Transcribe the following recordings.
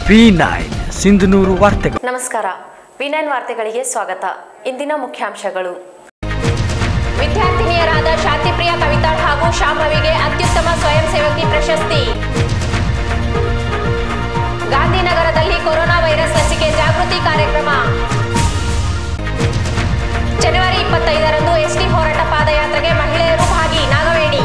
V nine Sindhanur ವಾರ್ತೆಗಳು ನಮಸ್ಕಾರ ವಿನಯನ್ ವಾರ್ತೆಗಳಿಗೆ ಸ್ವಾಗತ ಇಂದಿನ ಮುಖ್ಯಾಂಶಗಳು ವಿದ್ಯಾರ್ಥಿನಿಯರಾದ ಶಾಂತಿಪ್ರಿಯ ಕವಿತಾಳ್ ಹಾಗೂ ಶಾಂಭವಿಗೆ ಅತ್ಯುತ್ತಮ ಸ್ವಯಂ ಸೇವಕಿ ಪ್ರಶಸ್ತಿ ಗಾಂಧಿನಗರದಲ್ಲಿ ಕೊರೋನಾ ವೈರಸ್ ಲಸಿಕೆ ಜಾಗೃತಿ ಕಾರ್ಯಕ್ರಮ ಜನವರಿ ಇಪ್ಪತ್ತೈದರಂದು ಎಸ್ಟಿ ಹೋರಾಟ ಪಾದಯಾತ್ರೆಗೆ ಮಹಿಳೆಯರು ಭಾಗಿ ನಾಗವೇಣಿ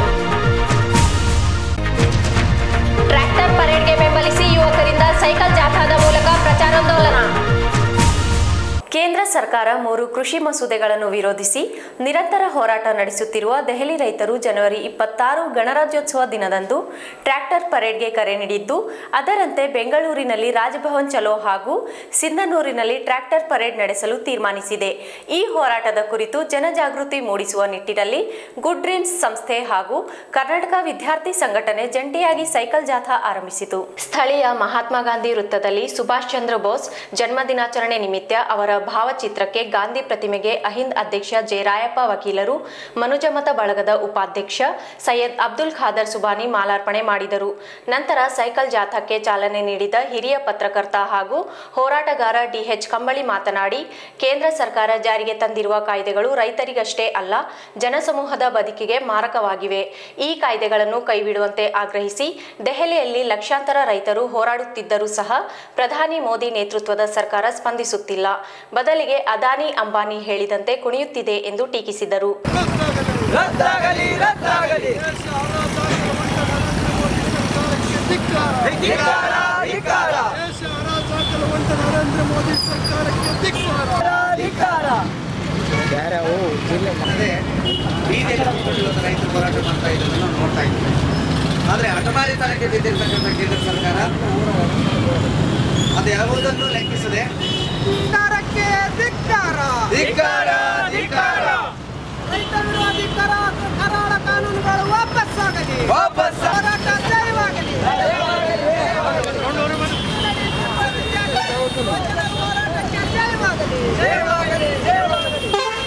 ಟ್ರ್ಯಾಕ್ಟರ್ ಪರೇಡ್ಗೆ ಬೆಂಬಲಿಸಿ ಯುವಕರಿಂದ ಸೈಕಲ್ ಜಾಥಾದ ಮೂಲಕ ಪ್ರಚಾರೋಂದೋಲನ ಕೇಂದ್ರ ಸರ್ಕಾರ ಮೂರು ಕೃಷಿ ಮಸೂದೆಗಳನ್ನು ವಿರೋಧಿಸಿ ನಿರಂತರ ಹೋರಾಟ ನಡೆಸುತ್ತಿರುವ ದೆಹಲಿ ರೈತರು ಜನವರಿ ಇಪ್ಪತ್ತಾರು ಗಣರಾಜ್ಯೋತ್ಸವ ದಿನದಂದು ಟ್ರ್ಯಾಕ್ಟರ್ ಪರೇಡ್ಗೆ ಕರೆ ನೀಡಿದ್ದು ಅದರಂತೆ ಬೆಂಗಳೂರಿನಲ್ಲಿ ರಾಜಭವನ್ ಚಲೋ ಹಾಗೂ ಸಿಂಧನೂರಿನಲ್ಲಿ ಟ್ರ್ಯಾಕ್ಟರ್ ಪರೇಡ್ ನಡೆಸಲು ತೀರ್ಮಾನಿಸಿದೆ ಈ ಹೋರಾಟದ ಕುರಿತು ಜನಜಾಗೃತಿ ಮೂಡಿಸುವ ನಿಟ್ಟಿನಲ್ಲಿ ಗುಡ್ ಡ್ರೀಮ್ಸ್ ಸಂಸ್ಥೆ ಹಾಗೂ ಕರ್ನಾಟಕ ವಿದ್ಯಾರ್ಥಿ ಸಂಘಟನೆ ಜಂಟಿಯಾಗಿ ಸೈಕಲ್ ಜಾಥಾ ಆರಂಭಿಸಿತು ಸ್ಥಳೀಯ ಮಹಾತ್ಮ ಗಾಂಧಿ ವೃತ್ತದಲ್ಲಿ ಸುಭಾಷ್ ಚಂದ್ರ ಬೋಸ್ ಜನ್ಮದಿನಾಚರಣೆ ನಿಮಿತ್ತ ಅವರ ಭಾವಚಿತ್ರಕ್ಕೆ ಗಾಂಧಿ ಪ್ರತಿಮೆಗೆ ಅಹಿಂದ್ ಅಧ್ಯಕ್ಷ ಜಯರಾಯಪ್ಪ ವಕೀಲರು ಮನುಜಮತ ಬಳಗದ ಉಪಾಧ್ಯಕ್ಷ ಸೈಯದ್ ಅಬ್ದುಲ್ ಖಾದರ್ ಸುಬಾನಿ ಮಾಲಾರ್ಪಣೆ ಮಾಡಿದರು ನಂತರ ಸೈಕಲ್ ಜಾಥಾಕ್ಕೆ ಚಾಲನೆ ನೀಡಿದ ಹಿರಿಯ ಪತ್ರಕರ್ತ ಹಾಗೂ ಹೋರಾಟಗಾರ ಡಿಎಚ್ ಕಂಬಳಿ ಮಾತನಾಡಿ ಕೇಂದ್ರ ಸರ್ಕಾರ ಜಾರಿಗೆ ತಂದಿರುವ ಕಾಯ್ದೆಗಳು ರೈತರಿಗಷ್ಟೇ ಅಲ್ಲ ಜನಸಮೂಹದ ಬದುಕಿಗೆ ಮಾರಕವಾಗಿವೆ ಈ ಕಾಯ್ದೆಗಳನ್ನು ಕೈಬಿಡುವಂತೆ ಆಗ್ರಹಿಸಿ ದೆಹಲಿಯಲ್ಲಿ ಲಕ್ಷಾಂತರ ರೈತರು ಹೋರಾಡುತ್ತಿದ್ದರೂ ಸಹ ಪ್ರಧಾನಿ ಮೋದಿ ನೇತೃತ್ವದ ಸರ್ಕಾರ ಸ್ಪಂದಿಸುತ್ತಿಲ್ಲ ಬದಲಿಗೆ ಅದಾನಿ ಅಂಬಾನಿ ಹೇಳಿದಂತೆ ಕುಣಿಯುತ್ತಿದೆ ಎಂದು ಟೀಕಿಸಿದರು ರದ್ದಾಗಲಿ ರದ್ದಾಗಲಿ ಧಿಕ್ಕಾರ ಧಿಕ್ಕಾರ ದೇಶ ಅರಾಜಕಲುವಂತ ನರೇಂದ್ರ ಮೋದಿ ಸರ್ಕಾರಕ್ಕೆ ಧಿಕ್ಕಾರ ಧಿಕ್ಕಾರ ಬೀದಿಯಲ್ಲಿ ಕೂತ್ಕೊಂಡು ಇವತ್ತು ರೈತರು ಹೋರಾಟ ಮಾಡ್ತಾ ಇದ್ದದನ್ನು ನಾವು ನೋಡ್ತಾ ಇದ್ದೀವಿ ಆದರೆ ಹಠಮಾರಿತನಕ್ಕೆ ಬಿದ್ದಿರ್ತಕ್ಕಂಥ ಕೇಂದ್ರ ಸರ್ಕಾರ ಅದು ಯಾವುದನ್ನು ಲೆಕ್ಕಿಸದೆ ಸರ್ಕಾರಕ್ಕೆ ಧಿಕ್ಕಾರ ಧಿಕ್ಕಾರ ಧಿಕ್ಕಾರ ರೈತ ವಿರೋಧಿ ಕರಾ- ಕರಾಳ ಕಾನೂನುಗಳು ವಾಪಸ್ಸಾಗಲಿ ವಾಪಸ್ ಹೋರಾಟ ಜಯವಾಗಲಿ ಹೋರಾಟಕ್ಕೆ ಜಯವಾಗಲಿ ಜಯವಾಗಲಿ ಜಯವಾಗಲಿ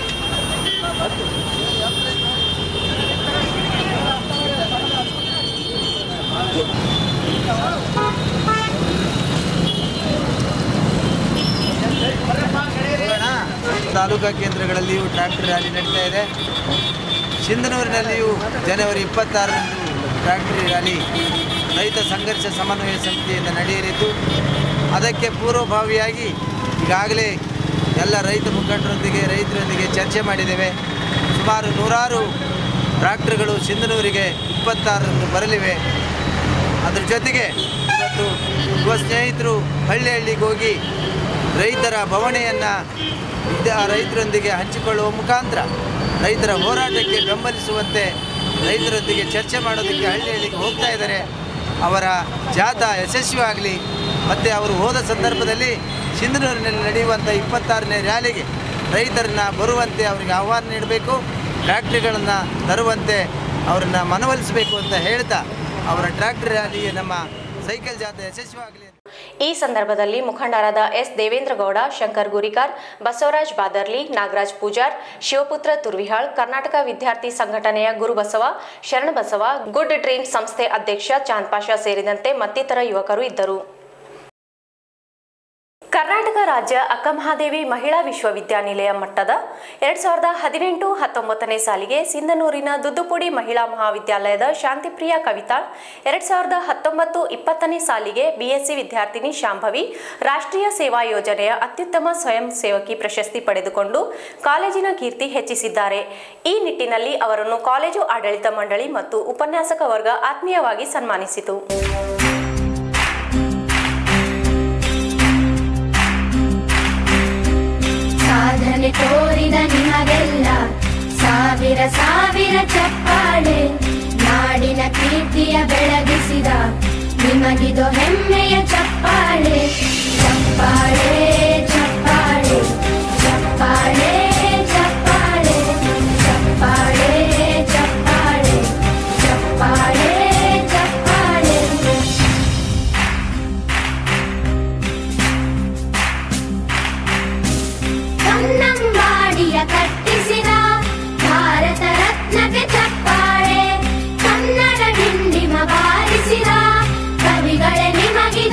ತಾಲೂಕಾ ಕೇಂದ್ರಗಳಲ್ಲಿಯೂ ಟ್ರ್ಯಾಕ್ಟರ್ ರ್ಯಾಲಿ ನಡೀತಾ ಇದೆ ಸಿಂಧನೂರಿನಲ್ಲಿಯೂ ಜನವರಿ ಇಪ್ಪತ್ತಾರರಂದು ಟ್ರ್ಯಾಕ್ಟರ್ ರ್ಯಾಲಿ ರೈತ ಸಂಘರ್ಷ ಸಮನ್ವಯ ಸಮಿತಿಯಿಂದ ನಡೆಯಲಿದ್ದು ಅದಕ್ಕೆ ಪೂರ್ವಭಾವಿಯಾಗಿ ಈಗಾಗಲೇ ಎಲ್ಲ ರೈತ ಮುಖಂಡರೊಂದಿಗೆ ರೈತರೊಂದಿಗೆ ಚರ್ಚೆ ಮಾಡಿದ್ದೇವೆ ಸುಮಾರು ನೂರಾರು ಟ್ರ್ಯಾಕ್ಟರ್ಗಳು ಸಿಂಧನೂರಿಗೆ ಇಪ್ಪತ್ತಾರರಂದು ಬರಲಿವೆ ಅದ್ರ ಜೊತೆಗೆ ಇವತ್ತು ಯುವ ಸ್ನೇಹಿತರು ಹಳ್ಳಿ ಹಳ್ಳಿಗೆ ಹೋಗಿ ರೈತರ ಬವಣೆಯನ್ನು ವಿದ್ಯಾ ರೈತರೊಂದಿಗೆ ಹಂಚಿಕೊಳ್ಳುವ ಮುಖಾಂತರ ರೈತರ ಹೋರಾಟಕ್ಕೆ ಬೆಂಬಲಿಸುವಂತೆ ರೈತರೊಂದಿಗೆ ಚರ್ಚೆ ಮಾಡೋದಕ್ಕೆ ಹಳ್ಳಿ ಹಳ್ಳಿಗೆ ಹೋಗ್ತಾ ಇದ್ದಾರೆ ಅವರ ಜಾಥಾ ಯಶಸ್ವಿಯಾಗಲಿ ಮತ್ತು ಅವರು ಹೋದ ಸಂದರ್ಭದಲ್ಲಿ ಸಿಂಧನೂರಿನಲ್ಲಿ ನಡೆಯುವಂಥ ಇಪ್ಪತ್ತಾರನೇ ರ್ಯಾಲಿಗೆ ರೈತರನ್ನ ಬರುವಂತೆ ಅವರಿಗೆ ಆಹ್ವಾನ ನೀಡಬೇಕು ಟ್ರ್ಯಾಕ್ಟ್ರಿಗಳನ್ನು ತರುವಂತೆ ಅವರನ್ನು ಮನವೊಲಿಸಬೇಕು ಅಂತ ಹೇಳ್ತಾ ಅವರ ಟ್ರ್ಯಾಕ್ಟರ್ ರ್ಯಾಲಿಗೆ ನಮ್ಮ ಸೈಕಲ್ ಜಾಥಾ ಯಶಸ್ವಿಯಾಗಲಿ ಅಂತ ಈ ಸಂದರ್ಭದಲ್ಲಿ ಮುಖಂಡರಾದ ಎಸ್ ದೇವೇಂದ್ರಗೌಡ ಶಂಕರ್ ಗುರಿಕಾರ್ ಬಸವರಾಜ್ ಬಾದರ್ಲಿ ನಾಗರಾಜ್ ಪೂಜಾರ್ ಶಿವಪುತ್ರ ತುರ್ವಿಹಾಳ್ ಕರ್ನಾಟಕ ವಿದ್ಯಾರ್ಥಿ ಸಂಘಟನೆಯ ಗುರುಬಸವ ಶರಣಬಸವ ಗುಡ್ ಡ್ರೀಮ್ಸ್ ಸಂಸ್ಥೆ ಅಧ್ಯಕ್ಷ ಚಾಂದ್ ಪಾಷಾ ಸೇರಿದಂತೆ ಮತ್ತಿತರ ಯುವಕರು ಇದ್ದರು ಕರ್ನಾಟಕ ರಾಜ್ಯ ಅಕ್ಕಮಹಾದೇವಿ ಮಹಿಳಾ ವಿಶ್ವವಿದ್ಯಾನಿಲಯ ಮಟ್ಟದ ಎರಡ್ ಸಾವಿರದ ಹದಿನೆಂಟು ಹತ್ತೊಂಬತ್ತನೇ ಸಾಲಿಗೆ ಸಿಂಧನೂರಿನ ದುದ್ದುಪುಡಿ ಮಹಿಳಾ ಮಹಾವಿದ್ಯಾಲಯದ ಶಾಂತಿಪ್ರಿಯ ಕವಿತಾಳ್ ಎರಡ್ ಸಾವಿರದ ಹತ್ತೊಂಬತ್ತು ಇಪ್ಪತ್ತನೇ ಸಾಲಿಗೆ ಬಿಎಸ್ಸಿ ವಿದ್ಯಾರ್ಥಿನಿ ಶಾಂಭವಿ ರಾಷ್ಟ್ರೀಯ ಸೇವಾ ಯೋಜನೆಯ ಅತ್ಯುತ್ತಮ ಸ್ವಯಂ ಸೇವಕಿ ಪ್ರಶಸ್ತಿ ಪಡೆದುಕೊಂಡು ಕಾಲೇಜಿನ ಕೀರ್ತಿ ಹೆಚ್ಚಿಸಿದ್ದಾರೆ ಈ ನಿಟ್ಟಿನಲ್ಲಿ ಅವರನ್ನು ಕಾಲೇಜು ಆಡಳಿತ ಮಂಡಳಿ ಮತ್ತು ಉಪನ್ಯಾಸಕ ವರ್ಗ ಆತ್ಮೀಯವಾಗಿ ಸನ್ಮಾನಿಸಿತು ಸಾಧನೆ ತೋರಿದ ನಿಮಗೆಲ್ಲ ಸಾವಿರ ಸಾವಿರ ಚಪ್ಪಾಳೆ ನಾಡಿನ ಕೀರ್ತಿಯ ಬೆಳಗಿಸಿದ ನಿಮಗಿದು ಹೆಮ್ಮೆಯ ಚಪ್ಪಾಳೆ ಚಪ್ಪಾಳೆ ಚಪ್ಪಾಳೆ ಚಪ್ಪಾಳೆ ಚಪ್ಪಾಳೆ ಚಪ್ಪಾಳೆ ಚಪ್ಪಾಳೆ ಚಪ್ಪಾಳೆ ಚಪ್ಪಾಳೆ ಕನ್ನಂಬಾಡಿಯ ಕಟ್ಟಿಸಿದ ಭಾರತ ರತ್ನಕ್ಕೆ ಚಪ್ಪಾಳೆ ಕನ್ನಡ ಡಿಂಡಿಮ ಬಾರಿಸಿದ ಕವಿಗಳೇ ನಿಮಗೆ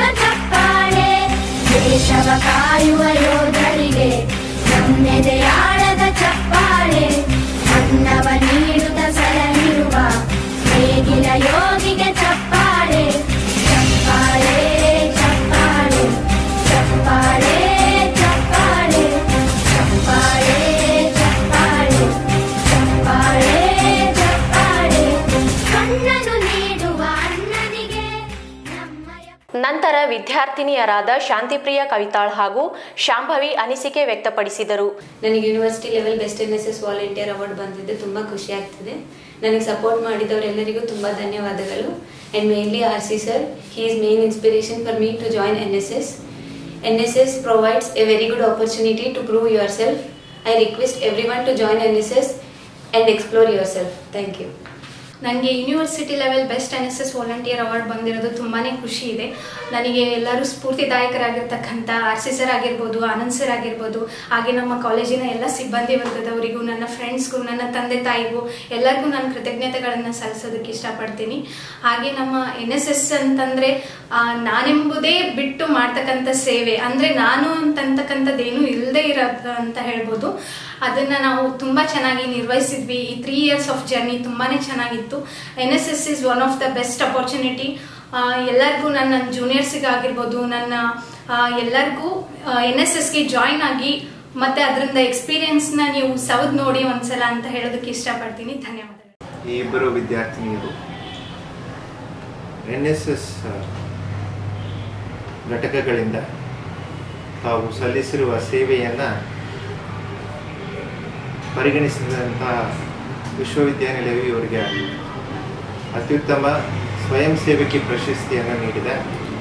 ಕಾಯುವ ಯೋಧರಿಗೆ ನಮ್ಮೆದೆಯಾಳದ ಚಪ್ಪಾಳೆ ಅನ್ನವ ನೀಡುತ್ತ ಸಲಹಿರುವ ನೇಗಿಲ ಯೋಗಿಗೆ ಚಪ್ಪಾಳೆ ಚಪ್ಪಾಳೆ ಚಪ್ಪಾಳೆ ಚಪ್ಪಾಳೆ ಚಪ್ಪಾಳೆ ಚಪ್ಪಾಳೆ ಚಪ್ಪಾಳೆ ಚಪ್ಪಾಳೆ ಚಪ್ಪಾಳೆ ಕಣ್ಣನು ನೀಡುವ ಅಣ್ಣನಿಗೆ ನಮ್ಮಯ ನಂತರ ವಿದ್ಯಾರ್ಥಿನಿಯರಾದ ಶಾಂತಿಪ್ರಿಯ ಕವಿತಾಳ್ ಹಾಗೂ ಶಾಂಭವಿ ಅನಿಸಿಕೆ ವ್ಯಕ್ತಪಡಿಸಿದರು ನನಗೆ university level best N S S volunteer award ಬಂದಿದ್ದು ತುಂಬ ಖುಷಿ ಆಗ್ತಿದೆ ನನಗೆ ಸಪೋರ್ಟ್ ಮಾಡಿದವರೆಲ್ಲರಿಗೂ ತುಂಬ ಧನ್ಯವಾದಗಳು and mainly R C sir he is main inspiration for me to join N S S N S S provides a very good opportunity to prove yourself I request everyone to join N S S and explore yourself thank you ನನಗೆ university level best N S S volunteer award ಬಂದಿರೋದು ತುಂಬಾ ಖುಷಿ ಇದೆ ನನಗೆ ಎಲ್ಲರೂ ಸ್ಫೂರ್ತಿದಾಯಕರಾಗಿರ್ತಕ್ಕಂಥ R C sir ಆಗಿರ್ಬೋದು Anand sir ಆಗಿರ್ಬೋದು ಹಾಗೆ ನಮ್ಮ ಕಾಲೇಜಿನ ಎಲ್ಲ ಸಿಬ್ಬಂದಿ ವರ್ಗದವರಿಗೂ ನನ್ನ ಫ್ರೆಂಡ್ಸ್ಗೂ ನನ್ನ ತಂದೆ ತಾಯಿಗೂ ಎಲ್ಲರಿಗೂ ನಾನು ಕೃತಜ್ಞತೆಗಳನ್ನು ಸಲ್ಲಿಸೋದಕ್ಕೆ ಇಷ್ಟಪಡ್ತೀನಿ ಹಾಗೆ ನಮ್ಮ ಎನ್ ಎಸ್ ಎಸ್ ಅಂತಂದರೆ ನಾನೆಂಬುದೇ ಬಿಟ್ಟು ಮಾಡ್ತಕ್ಕಂಥ ಸೇವೆ ಅಂದರೆ ನಾನು ಅಂತಕ್ಕಂಥದ್ದೇನು ಇಲ್ಲದೆ ಇರೋದು ಅಂತ ಹೇಳ್ಬೋದು ಅದನ್ನು ನಾವು ತುಂಬ ಚೆನ್ನಾಗಿ ನಿರ್ವಹಿಸಿದ್ವಿ ಈ ತ್ರೀ ಇಯರ್ಸ್ ಆಫ್ ಜರ್ನಿ ತುಂಬಾ ಚೆನ್ನಾಗಿತ್ತು N S S is one of the best opportunity ಎಲ್ಲರಿಗೂ ನನ್ನ ಜೂನಿಯರ್ಸಿಗಾಗಿರ್ಬೋದು ನನ್ನ ಆ, ಎಲ್ಲರಿಗೂ ಎನ್ ಎಸ್ ಎಸ್ಗೆ ಜಾಯ್ನ್ ಆಗಿ ಮತ್ತು ಅದರಿಂದ ಎಕ್ಸ್ಪೀರಿಯನ್ಸ್ನ ನೀವು ಸೌದ್ ನೋಡಿ ಒಂದ್ಸಲ ಅಂತ ಹೇಳೋದಕ್ಕೆ ಇಷ್ಟಪಡ್ತೀನಿ ಧನ್ಯವಾದಗಳು ಈ ಇಬ್ಬರು ವಿದ್ಯಾರ್ಥಿನಿಯರು ಎನ್ ಎಸ್ ಎಸ್ ಘಟಕಗಳಿಂದ ತಾವು ಸಲ್ಲಿಸಿರುವ ಸೇವೆಯನ್ನು ಪರಿಗಣಿಸಿದಂಥ ವಿಶ್ವವಿದ್ಯಾನಿಲಯವು ಇವರಿಗೆ ಅತ್ಯುತ್ತಮ ಸ್ವಯಂ ಸೇವಕಿ ಪ್ರಶಸ್ತಿಯನ್ನು ನೀಡಿದೆ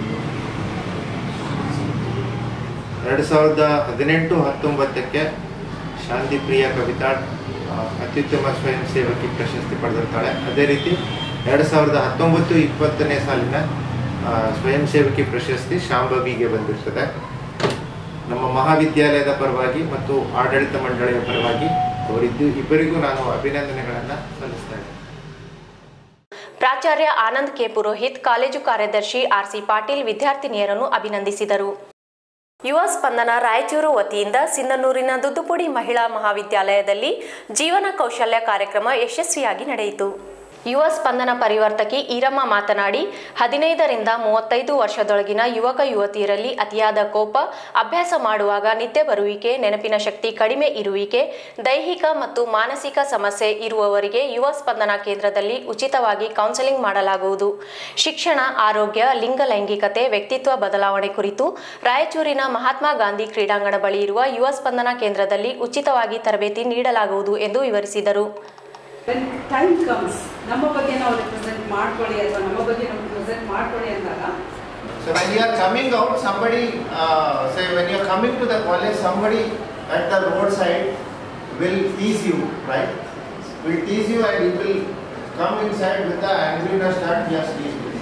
ಎರಡು ಸಾವಿರದ ಹದಿನೆಂಟು ಹತ್ತೊಂಬತ್ತಕ್ಕೆ ಶಾಂತಿಪ್ರಿಯ ಕವಿತಾಳ್ ಆ, ಅತ್ಯುತ್ತಮ ಸ್ವಯಂ ಸೇವಕಿ ಪ್ರಶಸ್ತಿ ಪಡೆದಿರ್ತಾಳೆ ಅದೇ ರೀತಿ ಎರಡು ಸಾವಿರದ ಹತ್ತೊಂಬತ್ತು ಇಪ್ಪತ್ತನೇ ಸಾಲಿನ ಆ, ಸ್ವಯಂ ಸೇವಕಿ ಪ್ರಶಸ್ತಿ ಶಾಂಭವಿಗೆ ಬಂದಿರ್ತದೆ ನಮ್ಮ ಮಹಾವಿದ್ಯಾಲಯದ ಪರವಾಗಿ ಮತ್ತು ಆಡಳಿತ ಮಂಡಳಿಯ ಪರವಾಗಿ ಅವರಿದ್ದು ಇಬ್ಬರಿಗೂ ನಾನು ಅಭಿನಂದನೆಗಳನ್ನು ಸಲ್ಲಿಸ್ತಾ ಇದ್ದೇನೆ ಪ್ರಾಚಾರ್ಯ ಆನಂದ್ ಕೆ ಪುರೋಹಿತ್ ಕಾಲೇಜು ಕಾರ್ಯದರ್ಶಿ ಆರ್ಸಿ ಪಾಟೀಲ್ ವಿದ್ಯಾರ್ಥಿನಿಯರನ್ನು ಅಭಿನಂದಿಸಿದರು ಯುವ ಸ್ಪಂದನ ರಾಯಚೂರು ವತಿಯಿಂದ ಸಿಂಧನೂರಿನ ದುದ್ದುಪುಡಿ ಮಹಿಳಾ ಮಹಾವಿದ್ಯಾಲಯದಲ್ಲಿ ಜೀವನ ಕೌಶಲ್ಯ ಕಾರ್ಯಕ್ರಮ ಯಶಸ್ವಿಯಾಗಿ ನಡೆಯಿತು ಯುವ ಸ್ಪಂದನ ಪರಿವರ್ತಕಿ ಈರಮ್ಮ ಮಾತನಾಡಿ ಹದಿನೈದರಿಂದ ಮೂವತ್ತೈದು ವರ್ಷದೊಳಗಿನ ಯುವಕ ಯುವತಿಯರಲ್ಲಿ ಅತಿಯಾದ ಕೋಪ ಅಭ್ಯಾಸ ಮಾಡುವಾಗ ನಿದ್ದೆ ಬರುವಿಕೆ ನೆನಪಿನ ಶಕ್ತಿ ಕಡಿಮೆ ಇರುವಿಕೆ ದೈಹಿಕ ಮತ್ತು ಮಾನಸಿಕ ಸಮಸ್ಯೆ ಇರುವವರಿಗೆ ಯುವ ಸ್ಪಂದನ ಕೇಂದ್ರದಲ್ಲಿ ಉಚಿತವಾಗಿ ಕೌನ್ಸೆಲಿಂಗ್ ಮಾಡಲಾಗುವುದು ಶಿಕ್ಷಣ ಆರೋಗ್ಯ ಲಿಂಗ ಲೈಂಗಿಕತೆ ವ್ಯಕ್ತಿತ್ವ ಬದಲಾವಣೆ ಕುರಿತು ರಾಯಚೂರಿನ ಮಹಾತ್ಮ ಗಾಂಧಿ ಕ್ರೀಡಾಂಗಣ ಬಳಿ ಇರುವ ಯುವ ಸ್ಪಂದನ ಕೇಂದ್ರದಲ್ಲಿ ಉಚಿತವಾಗಿ ತರಬೇತಿ ನೀಡಲಾಗುವುದು ಎಂದು ವಿವರಿಸಿದರು ವೆನ್ ಟೈಮ್ ಕಮ್ಸ್ ನಮ್ಮ ಬಗ್ಗೆ ನಾವು ರಿಪ್ರೆಸೆಂಟ್ ಮಾಡ್ಕೊಳ್ಳಿ ಅಥವಾ ನಮ್ಮ ಬಗ್ಗೆ ನಾವು ರಿಪ್ರೆಸೆಂಟ್ ಮಾಡ್ಕೊಳ್ಳಿ ಅಂದಾಗ So when you are coming out, somebody, uh, say when you are coming to the college, somebody at the roadside will tease you, right? Will tease you and you will come inside with the angriness that he has teased you.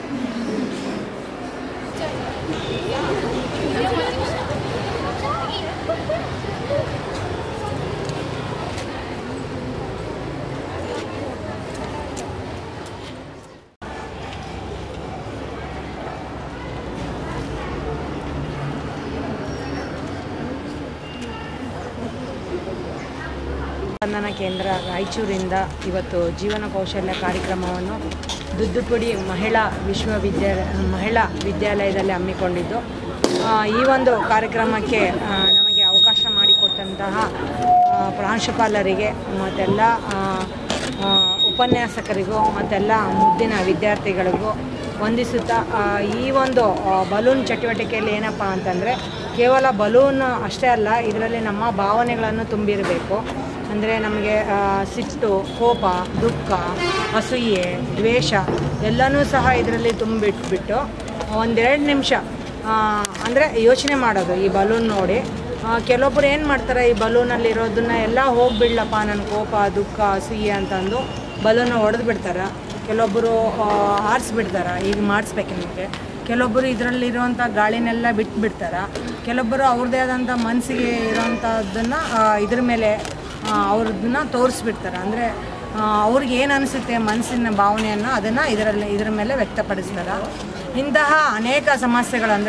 ಸ್ಪಂದನ ಕೇಂದ್ರ ರಾಯಚೂರಿಂದ ಇವತ್ತು ಜೀವನ ಕೌಶಲ್ಯ ಕಾರ್ಯಕ್ರಮವನ್ನು ದುದ್ದುಪುಡಿ ಮಹಿಳಾ ವಿಶ್ವವಿದ್ಯಾಲಯ ಮಹಿಳಾ ವಿದ್ಯಾಲಯದಲ್ಲಿ ಹಮ್ಮಿಕೊಂಡಿದ್ದು ಆ, ಈ ಒಂದು ಕಾರ್ಯಕ್ರಮಕ್ಕೆ ಆ, ನಮಗೆ ಅವಕಾಶ ಮಾಡಿಕೊಟ್ಟಂತಹ ಆ, ಪ್ರಾಂಶುಪಾಲರಿಗೆ ಮತ್ತೆಲ್ಲ ಆ, ಆ, ಉಪನ್ಯಾಸಕರಿಗೂ ಮತ್ತೆಲ್ಲ ಮುದ್ದಿನ ವಿದ್ಯಾರ್ಥಿಗಳಿಗೂ ವಂದಿಸುತ್ತಾ ಆ, ಈ ಒಂದು ಆ, ಬಲೂನ್ ಚಟುವಟಿಕೆಯಲ್ಲಿ ಏನಪ್ಪ ಅಂತಂದರೆ ಕೇವಲ ಬಲೂನ್ ಅಷ್ಟೇ ಅಲ್ಲ ಇದರಲ್ಲಿ ನಮ್ಮ ಭಾವನೆಗಳನ್ನು ತುಂಬಿರಬೇಕು ಅಂದರೆ ನಮಗೆ ಆ, ಸಿಟ್ಟು ಕೋಪ ದುಃಖ ಅಸೂಯೆ ದ್ವೇಷ ಎಲ್ಲನೂ ಸಹ ಇದರಲ್ಲಿ ತುಂಬಿಟ್ಬಿಟ್ಟು ಒಂದೆರಡು ನಿಮಿಷ ಅಂದರೆ ಯೋಚನೆ ಮಾಡೋದು ಈ ಬಲೂನ್ ನೋಡಿ ಆ, ಕೆಲವೊಬ್ರು ಏನು ಮಾಡ್ತಾರೆ ಈ ಬಲೂನಲ್ಲಿ ಇರೋದನ್ನ ಎಲ್ಲ ಹೋಗ್ಬಿಡ್ಲಪ್ಪ ನನ್ನ ಕೋಪ ದುಃಖ ಅಸೂಯೆ ಅಂತಂದು ಬಲೂನ ಹೊಡೆದು ಬಿಡ್ತಾರೆ ಕೆಲವೊಬ್ಬರು ಆರಿಸ್ಬಿಡ್ತಾರೆ ಈಗ ಮಾಡಿಸ್ಬೇಕು ನಿಮಗೆ ಕೆಲವೊಬ್ಬರು ಇದರಲ್ಲಿರುವಂಥ ಗಾಳಿನೆಲ್ಲ ಬಿಟ್ಬಿಡ್ತಾರೆ ಕೆಲವೊಬ್ಬರು ಅವ್ರದ್ದೇ ಆದಂಥ ಮನಸ್ಸಿಗೆ ಇರೋವಂಥದ್ದನ್ನು ಇದ್ರ ಮೇಲೆ ಅವ್ರದನ್ನ ತೋರಿಸ್ಬಿಡ್ತಾರೆ ಅಂದರೆ ಅವ್ರಿಗೆ ಏನು ಅನಿಸುತ್ತೆ ಮನಸ್ಸಿನ ಭಾವನೆಯನ್ನು ಅದನ್ನು ಇದರಲ್ಲಿ ಇದರ ಮೇಲೆ ವ್ಯಕ್ತಪಡಿಸ್ತಾರೆ ಇಂತಹ ಅನೇಕ ಸಮಸ್ಯೆಗಳಂದರೆ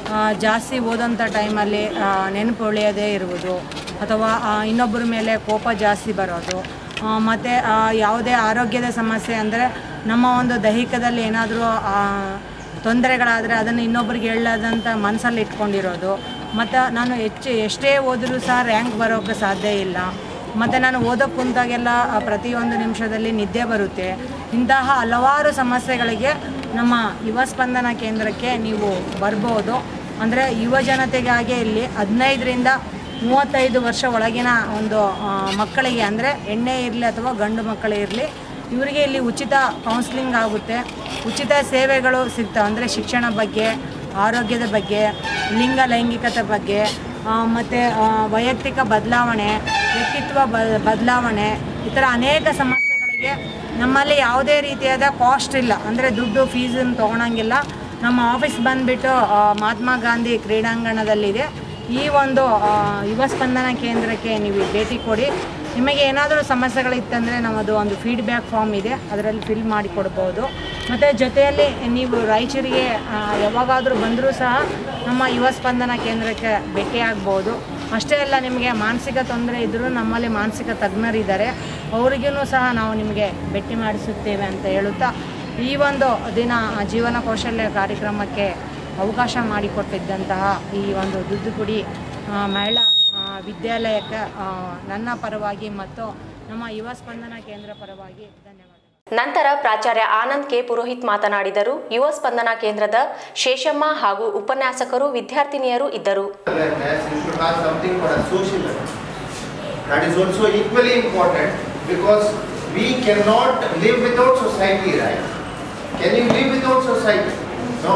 ಆ, ಜಾಸ್ತಿ ಓದೋಂಥ ಟೈಮಲ್ಲಿ ನೆನಪು ಉಳಿಯೋದೇ ಇರುವುದು ಅಥವಾ ಆ, ಇನ್ನೊಬ್ಬರ ಮೇಲೆ ಕೋಪ ಜಾಸ್ತಿ ಬರೋದು ಮತ್ತು ಯಾವುದೇ ಆರೋಗ್ಯದ ಸಮಸ್ಯೆ ಅಂದರೆ ನಮ್ಮ ಒಂದು ದೈಹಿಕದಲ್ಲಿ ಏನಾದರೂ ತೊಂದರೆಗಳಾದರೆ ಅದನ್ನು ಇನ್ನೊಬ್ರಿಗೆ ಹೇಳದಂತ ಮನಸ್ಸಲ್ಲಿ ಇಟ್ಕೊಂಡಿರೋದು ಮತ್ತು ನಾನು ಹೆಚ್ಚು ಎಷ್ಟೇ ಓದಿದ್ರು ಸಹ ರ್ಯಾಂಕ್ ಬರೋಕ್ಕೆ ಸಾಧ್ಯ ಇಲ್ಲ ಮತ್ತು ನಾನು ಓದೋಕ್ಕೆ ಕುಂತಾಗೆಲ್ಲ ಆ, ಪ್ರತಿಯೊಂದು ನಿಮಿಷದಲ್ಲಿ ನಿದ್ದೆ ಬರುತ್ತೆ ಇಂತಹ ಹಲವಾರು ಸಮಸ್ಯೆಗಳಿಗೆ ನಮ್ಮ ಯುವ ಸ್ಪಂದನ ಕೇಂದ್ರಕ್ಕೆ ನೀವು ಬರ್ಬೋದು ಅಂದರೆ ಯುವ ಜನತೆಗಾಗಿ ಇಲ್ಲಿ ಹದಿನೈದರಿಂದ ಮೂವತ್ತೈದು ವರ್ಷ ಒಳಗಿನ ಒಂದು ಆ, ಮಕ್ಕಳಿಗೆ ಅಂದರೆ ಹೆಣ್ಣೆ ಇರಲಿ ಅಥವಾ ಗಂಡು ಮಕ್ಕಳೇ ಇರಲಿ ಇವರಿಗೆ ಇಲ್ಲಿ ಉಚಿತ ಕೌನ್ಸ್ಲಿಂಗ್ ಆಗುತ್ತೆ ಉಚಿತ ಸೇವೆಗಳು ಸಿಗ್ತವೆ ಅಂದರೆ ಶಿಕ್ಷಣ ಬಗ್ಗೆ ಆರೋಗ್ಯದ ಬಗ್ಗೆ ಲಿಂಗ ಲೈಂಗಿಕತೆ ಬಗ್ಗೆ ಮತ್ತು ವೈಯಕ್ತಿಕ ಬದಲಾವಣೆ ವ್ಯಕ್ತಿತ್ವ ಬ ಬದಲಾವಣೆ ಈ ಥರ ಅನೇಕ ಸಮಸ್ಯೆಗಳಿಗೆ ನಮ್ಮಲ್ಲಿ ಯಾವುದೇ ರೀತಿಯಾದ ಕಾಸ್ಟ್ ಇಲ್ಲ ಅಂದರೆ ದುಡ್ಡು ಫೀಸನ್ನು ತೊಗೊಳಂಗಿಲ್ಲ ನಮ್ಮ ಆಫೀಸ್ ಬಂದುಬಿಟ್ಟು ಮಹಾತ್ಮ ಗಾಂಧಿ ಕ್ರೀಡಾಂಗಣದಲ್ಲಿದೆ ಈ ಒಂದು ಆ, ಯುವ ಸ್ಪಂದನ ಕೇಂದ್ರಕ್ಕೆ ನೀವು ಭೇಟಿ ಕೊಡಿ ನಿಮಗೆ ಏನಾದರೂ ಸಮಸ್ಯೆಗಳಿತ್ತಂದರೆ ನಮ್ಮದು ಒಂದು ಫೀಡ್ಬ್ಯಾಕ್ ಫಾರ್ಮ್ ಇದೆ ಅದರಲ್ಲಿ ಫಿಲ್ ಮಾಡಿ ಕೊಡ್ಬೋದು ಮತ್ತು ಜೊತೆಯಲ್ಲಿ ನೀವು ರಾಯಚೂರಿಗೆ ಆ, ಯಾವಾಗಾದರೂ ಬಂದರೂ ಸಹ ನಮ್ಮ ಯುವ ಸ್ಪಂದನ ಕೇಂದ್ರಕ್ಕೆ ಭೇಟಿಯಾಗ್ಬೋದು ಅಷ್ಟೇ ಅಲ್ಲ ನಿಮಗೆ ಮಾನಸಿಕ ತೊಂದರೆ ಇದ್ದರೂ ನಮ್ಮಲ್ಲಿ ಮಾನಸಿಕ ತಜ್ಞರಿದ್ದಾರೆ ಅವ್ರಿಗೂ ಸಹ ನಾವು ನಿಮಗೆ ಭೇಟಿ ಮಾಡಿಸುತ್ತೇವೆ ಅಂತ ಹೇಳುತ್ತಾ ಈ ಒಂದು ದಿನ ಜೀವನ ಕೌಶಲ್ಯ ಕಾರ್ಯಕ್ರಮಕ್ಕೆ ಅವಕಾಶ ಮಾಡಿಕೊಟ್ಟಿದ್ದಂತಹ ಈ ಒಂದು ದುದ್ದುಗುಡಿ ಆ, ಮಹಿಳಾ ಆ, ವಿದ್ಯಾಲಯಕ್ಕೆ ಆ, ನನ್ನ ಪರವಾಗಿ ಮತ್ತು ನಮ್ಮ ಯುವ ಸ್ಪಂದನ ಕೇಂದ್ರ ಪರವಾಗಿ ಧನ್ಯವಾದ ನಂತರ ಪ್ರಾಚಾರ್ಯ ಆನಂದ್ ಕೆ ಪುರೋಹಿತ್ ಮಾತನಾಡಿದರು ಯುವ ಸ್ಪಂದನ ಕೇಂದ್ರದ ಶೇಷಮ್ಮ ಹಾಗೂ ಉಪನ್ಯಾಸಕರು ವಿದ್ಯಾರ್ಥಿನಿಯರು ಇದ್ದರು awareness, you should have something for a social awareness. That is also equally important because we cannot live without society, right? Can you live without society? No.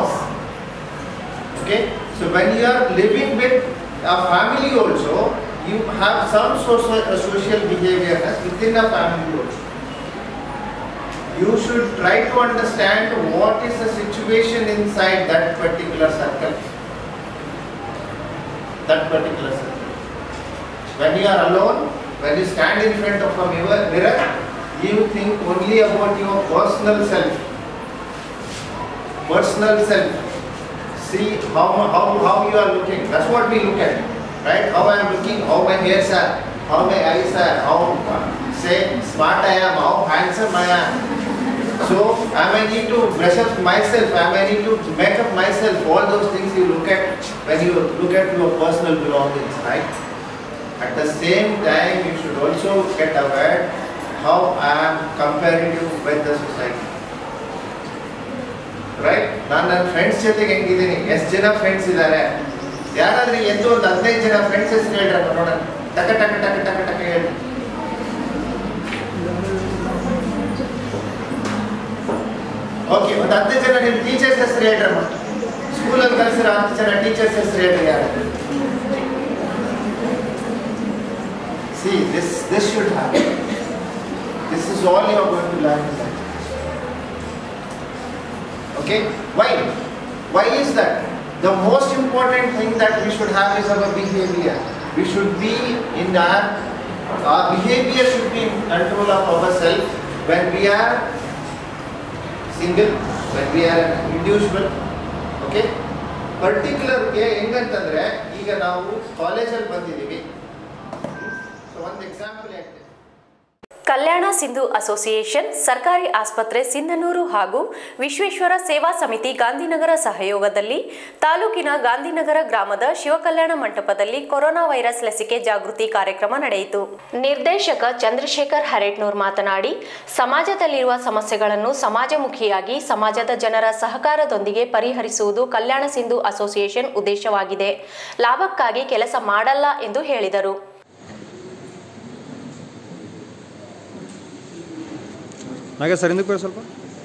Okay? So when you are living with a family also, you have some social, uh, social behavior within a family also. You should try to understand what is the situation inside that particular circle that particular circle. When you are alone, when you stand in front of a mirror, mirror, you think only about your personal self. Personal self. See how, how, how you are looking. That's what we look at. Right? How I am looking, how my hairs are, how my eyes are, how uh, say smart I am, how handsome I am. So I may need to brush up myself, I may need to make up myself, all those things you look at when you look at your personal belongings, right? At the same time, you should also get aware how I am comparative with the society. Right ನಾನು ನನ್ನ friends ಜೊತೆಗೆ ಹೆಂಗಿದ್ದೀನಿ ಎಷ್ಟು ಜನ friends ಇದ್ದಾರೆ ಯಾರಾದ್ರೂ ಎದ್ದು ಒಂದು ಹದಿನೈದು ಜನ ಫ್ರೆಂಡ್ಸ್ ಹೆಸರು ಹೇಳ್ರಪ್ಪ ನೋಡೋಣ ಟಕ ಟಕ ಟಕ ಟಕ ಟಕ ಹೇಳಿ ಓಕೆ ಒಂದು ಹತ್ತು ಜನ ನಿಮ್ಮ ಟೀಚರ್ಸ್ ಹೆಸರು ಹೇಳ್ರಮ್ಮ ಸ್ಕೂಲಲ್ಲಿ ಕಲಿಸಿರೋ ಹತ್ತು ಜನ ಟೀಚರ್ಸ್ ಹೆಸರು ಹೇಳ್ರಿ ಯಾರು see this this should happen this is all you are going to learn in life Okay? Why? Why is that? The most important thing that we should have is our behavior. We should be in our, our behavior should be in control of ourselves when we are single, when we are an individual. Okay? ಪರ್ಟಿಕ್ಯುಲರ್ಗೆ ಹೆಂಗಂತಂದ್ರೆ ಈಗ ನಾವು ಕಾಲೇಜಲ್ಲಿ ಬಂದಿದ್ದೀವಿ so ಒಂದು example ಹೇಳ್ತೀನಿ ಕಲ್ಯಾಣ Sindhu association ಸರ್ಕಾರಿ ಆಸ್ಪತ್ರೆ ಸಿಂಧನೂರು ಹಾಗೂ ವಿಶ್ವೇಶ್ವರ ಸೇವಾ ಸಮಿತಿ ಗಾಂಧಿನಗರ ಸಹಯೋಗದಲ್ಲಿ ತಾಲೂಕಿನ ಗಾಂಧಿನಗರ ಗ್ರಾಮದ ಶಿವಕಲ್ಯಾಣ ಮಂಟಪದಲ್ಲಿ ಕೊರೋನಾ ವೈರಸ್ ಲಸಿಕೆ ಜಾಗೃತಿ ಕಾರ್ಯಕ್ರಮ ನಡೆಯಿತು ನಿರ್ದೇಶಕ ಚಂದ್ರಶೇಖರ್ ಹರೇಟ್ನೂರ್ ಮಾತನಾಡಿ ಸಮಾಜದಲ್ಲಿರುವ ಸಮಸ್ಯೆಗಳನ್ನು ಸಮಾಜಮುಖಿಯಾಗಿ ಸಮಾಜದ ಜನರ ಸಹಕಾರದೊಂದಿಗೆ ಪರಿಹರಿಸುವುದು ಕಲ್ಯಾಣ ಸಿಂಧು ಅಸೋಸಿಯೇಷನ್ ಉದ್ದೇಶವಾಗಿದೆ ಲಾಭಕ್ಕಾಗಿ ಕೆಲಸ ಮಾಡಲ್ಲ ಎಂದು ಹೇಳಿದರು ನಾಗೆ ಸರ್ ಹಿಂದಕ್ಕೆ ಬನ್ನಿ ಸ್ವಲ್ಪ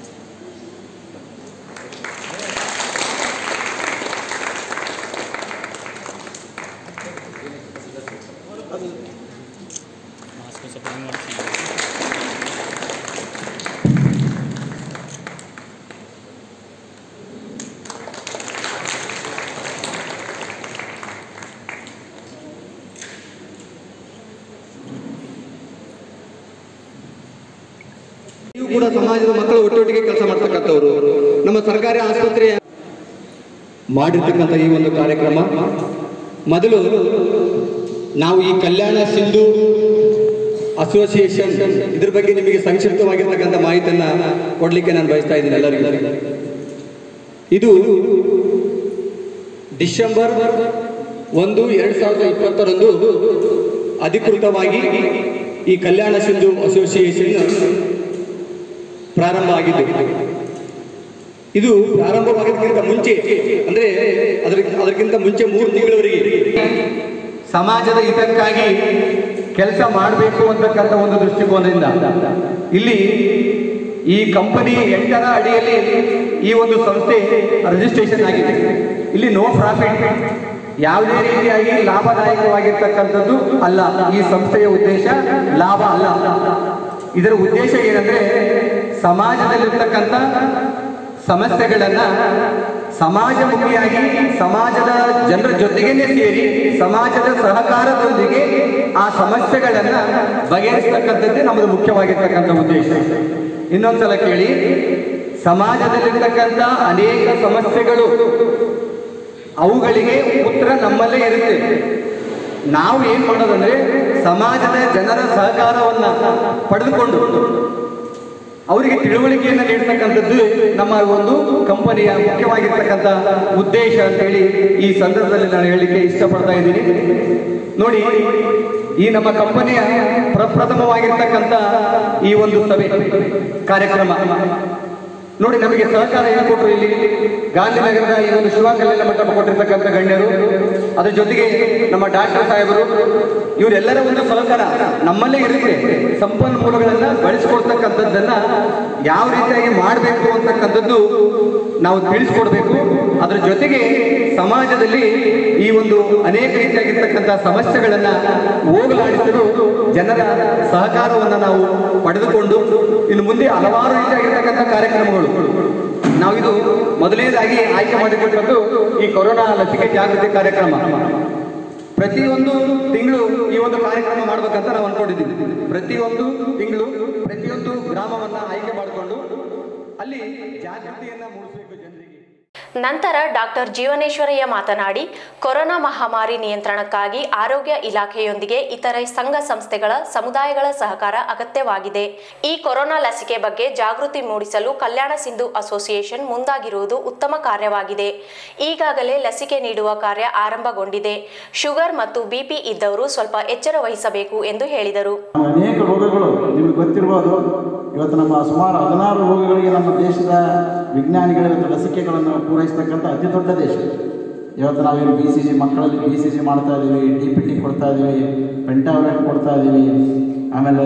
ನೀವು ಕೂಡ ಸಮಾಜದ ಮಕ್ಕಳು ಒಟ್ಟೊಟ್ಟಿಗೆ ಕೆಲಸ ಮಾಡ್ತಕ್ಕಂಥವ್ರು ನಮ್ಮ ಸರ್ಕಾರಿ ಆಸ್ಪತ್ರೆಯ ಮಾಡಿರ್ತಕ್ಕಂಥ ಈ ಒಂದು ಕಾರ್ಯಕ್ರಮ ಮೊದಲು ನಾವು ಈ ಕಲ್ಯಾಣ ಸಿಂಧು ಅಸೋಸಿಯೇಷನ್ ಇದ್ರ ಬಗ್ಗೆ ನಿಮಗೆ ಸಂಕ್ಷಿಪ್ತವಾಗಿರ್ತಕ್ಕಂಥ ಮಾಹಿತಿಯನ್ನು ಕೊಡಲಿಕ್ಕೆ ನಾನು ಬಯಸ್ತಾ ಇದ್ದೀನಿ ಎಲ್ಲರಿಗೂ ಇದು ಡಿಸೆಂಬರ್ ಒಂದು ಎರಡು ಸಾವಿರದ ಇಪ್ಪತ್ತರಂದು ಅಧಿಕೃತವಾಗಿ ಈ ಕಲ್ಯಾಣ ಸಿಂಧು ಅಸೋಸಿಯೇಷನ್ ಪ್ರಾರಂಭ ಆಗಿದ್ದು ಇದು ಪ್ರಾರಂಭವಾಗೋದಕ್ಕಿಂತ ಮುಂಚೆ ಅಂದ್ರೆ ಅದರ ಅದಕ್ಕಿಂತ ಮುಂಚೆ ಮೂರು ತಿಂಗಳವರೆಗೆ ಸಮಾಜದ ಹಿತಕ್ಕಾಗಿ ಕೆಲಸ ಮಾಡಬೇಕು ಅಂತಕ್ಕಂಥ ಒಂದು ದೃಷ್ಟಿಕೋನದಿಂದ ಇಲ್ಲಿ ಈ ಕಂಪನಿ ಎಂಟರ ಅಡಿಯಲ್ಲಿ ಈ ಒಂದು ಸಂಸ್ಥೆ ರಿಜಿಸ್ಟ್ರೇಷನ್ ಆಗಿದೆ ಇಲ್ಲಿ ನೋ ಪ್ರಾಫಿಟ್ ಯಾವುದೇ ರೀತಿಯಾಗಿ ಲಾಭದಾಯಕವಾಗಿರ್ತಕ್ಕಂಥದ್ದು ಅಲ್ಲ ಈ ಸಂಸ್ಥೆಯ ಉದ್ದೇಶ ಲಾಭ ಅಲ್ಲ ಇದರ ಉದ್ದೇಶ ಏನಂದ್ರೆ ಸಮಾಜದಲ್ಲಿರ್ತಕ್ಕಂಥ ಸಮಸ್ಯೆಗಳನ್ನ ಸಮಾಜಮುಖಿಯಾಗಿ ಸಮಾಜದ ಜನರ ಜೊತೆಗೇನೆ ಸೇರಿ ಸಮಾಜದ ಸಹಕಾರದೊಂದಿಗೆ ಆ ಸಮಸ್ಯೆಗಳನ್ನ ಬಗೆಹರಿಸ್ತಕ್ಕಂಥದ್ದೇ ನಮ್ಮದು ಮುಖ್ಯವಾಗಿರ್ತಕ್ಕಂಥ ಉದ್ದೇಶ ಇನ್ನೊಂದ್ಸಲ ಕೇಳಿ ಸಮಾಜದಲ್ಲಿರ್ತಕ್ಕಂಥ ಅನೇಕ ಸಮಸ್ಯೆಗಳು ಅವುಗಳಿಗೆ ಉತ್ತರ ನಮ್ಮಲ್ಲೇ ಇರುತ್ತೆ ನಾವು ಏನ್ ಮಾಡೋದಂದ್ರೆ ಸಮಾಜದ ಜನರ ಸಹಕಾರವನ್ನ ಪಡೆದುಕೊಂಡು ಅವರಿಗೆ ತಿಳುವಳಿಕೆಯನ್ನು ನೀಡ್ತಕ್ಕಂಥದ್ದು ನಮ್ಮ ಒಂದು ಕಂಪನಿಯ ಮುಖ್ಯವಾಗಿರ್ತಕ್ಕಂಥ ಉದ್ದೇಶ ಅಂತೇಳಿ ಈ ಸಂದರ್ಭದಲ್ಲಿ ನಾನು ಹೇಳಲಿಕ್ಕೆ ಇಷ್ಟಪಡ್ತಾ ಇದ್ದೀನಿ ನೋಡಿ ಈ ನಮ್ಮ ಕಂಪನಿಯ ಪ್ರಪ್ರಥಮವಾಗಿರ್ತಕ್ಕಂಥ ಈ ಒಂದು ಸಭೆ ಕಾರ್ಯಕ್ರಮ ನೋಡಿ ನಮಗೆ ಸಹಕಾರ ಏನು ಕೊಟ್ಟರು ಇಲ್ಲಿ ಗಾಂಧಿನಗರದ ಈ ಒಂದು ಶಿವ ಕಲ್ಯಾಣ ಮಂಟಪ ಕೊಟ್ಟಿರ್ತಕ್ಕಂಥ ಗಣ್ಯರು ಅದ್ರ ಜೊತೆಗೆ ನಮ್ಮ ಡಾಕ್ಟರ್ ಸಾಹೇಬರು ಇವರೆಲ್ಲರ ಒಂದು ಸಹಕಾರ ನಮ್ಮಲ್ಲೇ ಇರುತ್ತೆ ಸಂಪನ್ಮೂಲಗಳನ್ನ ಬಳಸಿಕೊಡ್ತಕ್ಕಂಥದ್ದನ್ನ ಯಾವ ರೀತಿಯಾಗಿ ಮಾಡಬೇಕು ಅಂತಕ್ಕಂಥದ್ದು ನಾವು ತಿಳಿಸ್ಕೊಡ್ಬೇಕು ಅದ್ರ ಜೊತೆಗೆ ಸಮಾಜದಲ್ಲಿ ಈ ಒಂದು ಅನೇಕ ರೀತಿಯಾಗಿರ್ತಕ್ಕಂಥ ಸಮಸ್ಯೆಗಳನ್ನ ಹೋಗಲಾಡಿಸಲು ಜನರ ಸಹಕಾರವನ್ನ ನಾವು ಪಡೆದುಕೊಂಡು ಇನ್ನು ಮುಂದೆ ಹಲವಾರು ರೀತಿಯಾಗಿರ್ತಕ್ಕಂಥ ಕಾರ್ಯಕ್ರಮಗಳು ನಾವು ಇದು ಮೊದಲನೇದಾಗಿ ಆಯ್ಕೆ ಮಾಡಿಕೊಂಡದ್ದು ಈ ಕೊರೋನಾ ಲಸಿಕೆ ಜಾಗೃತಿ ಕಾರ್ಯಕ್ರಮ ಪ್ರತಿಯೊಂದು ತಿಂಗಳು ಈ ಒಂದು ಕಾರ್ಯಕ್ರಮ ಮಾಡ್ಬೇಕಂತ ನಾವು ಅನ್ಕೊಂಡಿದ್ದೀವಿ ಪ್ರತಿಯೊಂದು ತಿಂಗಳು ಪ್ರತಿಯೊಂದು ಗ್ರಾಮವನ್ನ ಆಯ್ಕೆ ಮಾಡಿಕೊಂಡು ಅಲ್ಲಿ ಜಾಗೃತಿಯನ್ನ ಮೂಡಿಸಬೇಕು ಜನರಿಗೆ ನಂತರ ಡಾಕ್ಟರ್ ಜೀವನೇಶ್ವರಯ್ಯ ಮಾತನಾಡಿ ಕೊರೋನಾ ಮಹಾಮಾರಿ ನಿಯಂತ್ರಣಕ್ಕಾಗಿ ಆರೋಗ್ಯ ಇಲಾಖೆಯೊಂದಿಗೆ ಇತರೆ ಸಂಘ ಸಂಸ್ಥೆಗಳ ಸಮುದಾಯಗಳ ಸಹಕಾರ ಅಗತ್ಯವಾಗಿದೆ ಈ ಕೊರೋನಾ ಲಸಿಕೆ ಬಗ್ಗೆ ಜಾಗೃತಿ ಮೂಡಿಸಲು ಕಲ್ಯಾಣ ಸಿಂಧು ಅಸೋಸಿಯೇಷನ್ ಮುಂದಾಗಿರುವುದು ಉತ್ತಮ ಕಾರ್ಯವಾಗಿದೆ ಈಗಾಗಲೇ ಲಸಿಕೆ ನೀಡುವ ಕಾರ್ಯ ಆರಂಭಗೊಂಡಿದೆ ಶುಗರ್ ಮತ್ತು ಬಿಪಿ ಇದ್ದವರು ಸ್ವಲ್ಪ ಎಚ್ಚರ ವಹಿಸಬೇಕು ಎಂದು ಹೇಳಿದರು ಅನೇಕ ರೋಗಗಳು ನಿಮಗೆ ಗೊತ್ತಿರ್ಬೋದು ಇವತ್ತು ನಮ್ಮ ಸುಮಾರು ಹದಿನಾರು ರೋಗಗಳಿಗೆ ನಮ್ಮ ದೇಶದ ವಿಜ್ಞಾನಿಗಳು ಇವತ್ತು ಲಸಿಕೆಗಳನ್ನು ಪೂರೈಸ್ತಕ್ಕಂಥ ಅತಿ ದೊಡ್ಡ ದೇಶ ಇವತ್ತು ನಾವೇನು ಬಿ ಸಿ ಜಿ ಮಕ್ಕಳಲ್ಲಿ ಬಿ ಸಿ ಜಿ ಮಾಡ್ತಾ ಇದ್ದೀವಿ ಡಿ ಪಿ ಟಿ ಕೊಡ್ತಾ ಇದ್ದೀವಿ ಪೆಂಟಾವಲೆಟ್ ಕೊಡ್ತಾ ಇದ್ದೀವಿ ಆಮೇಲೆ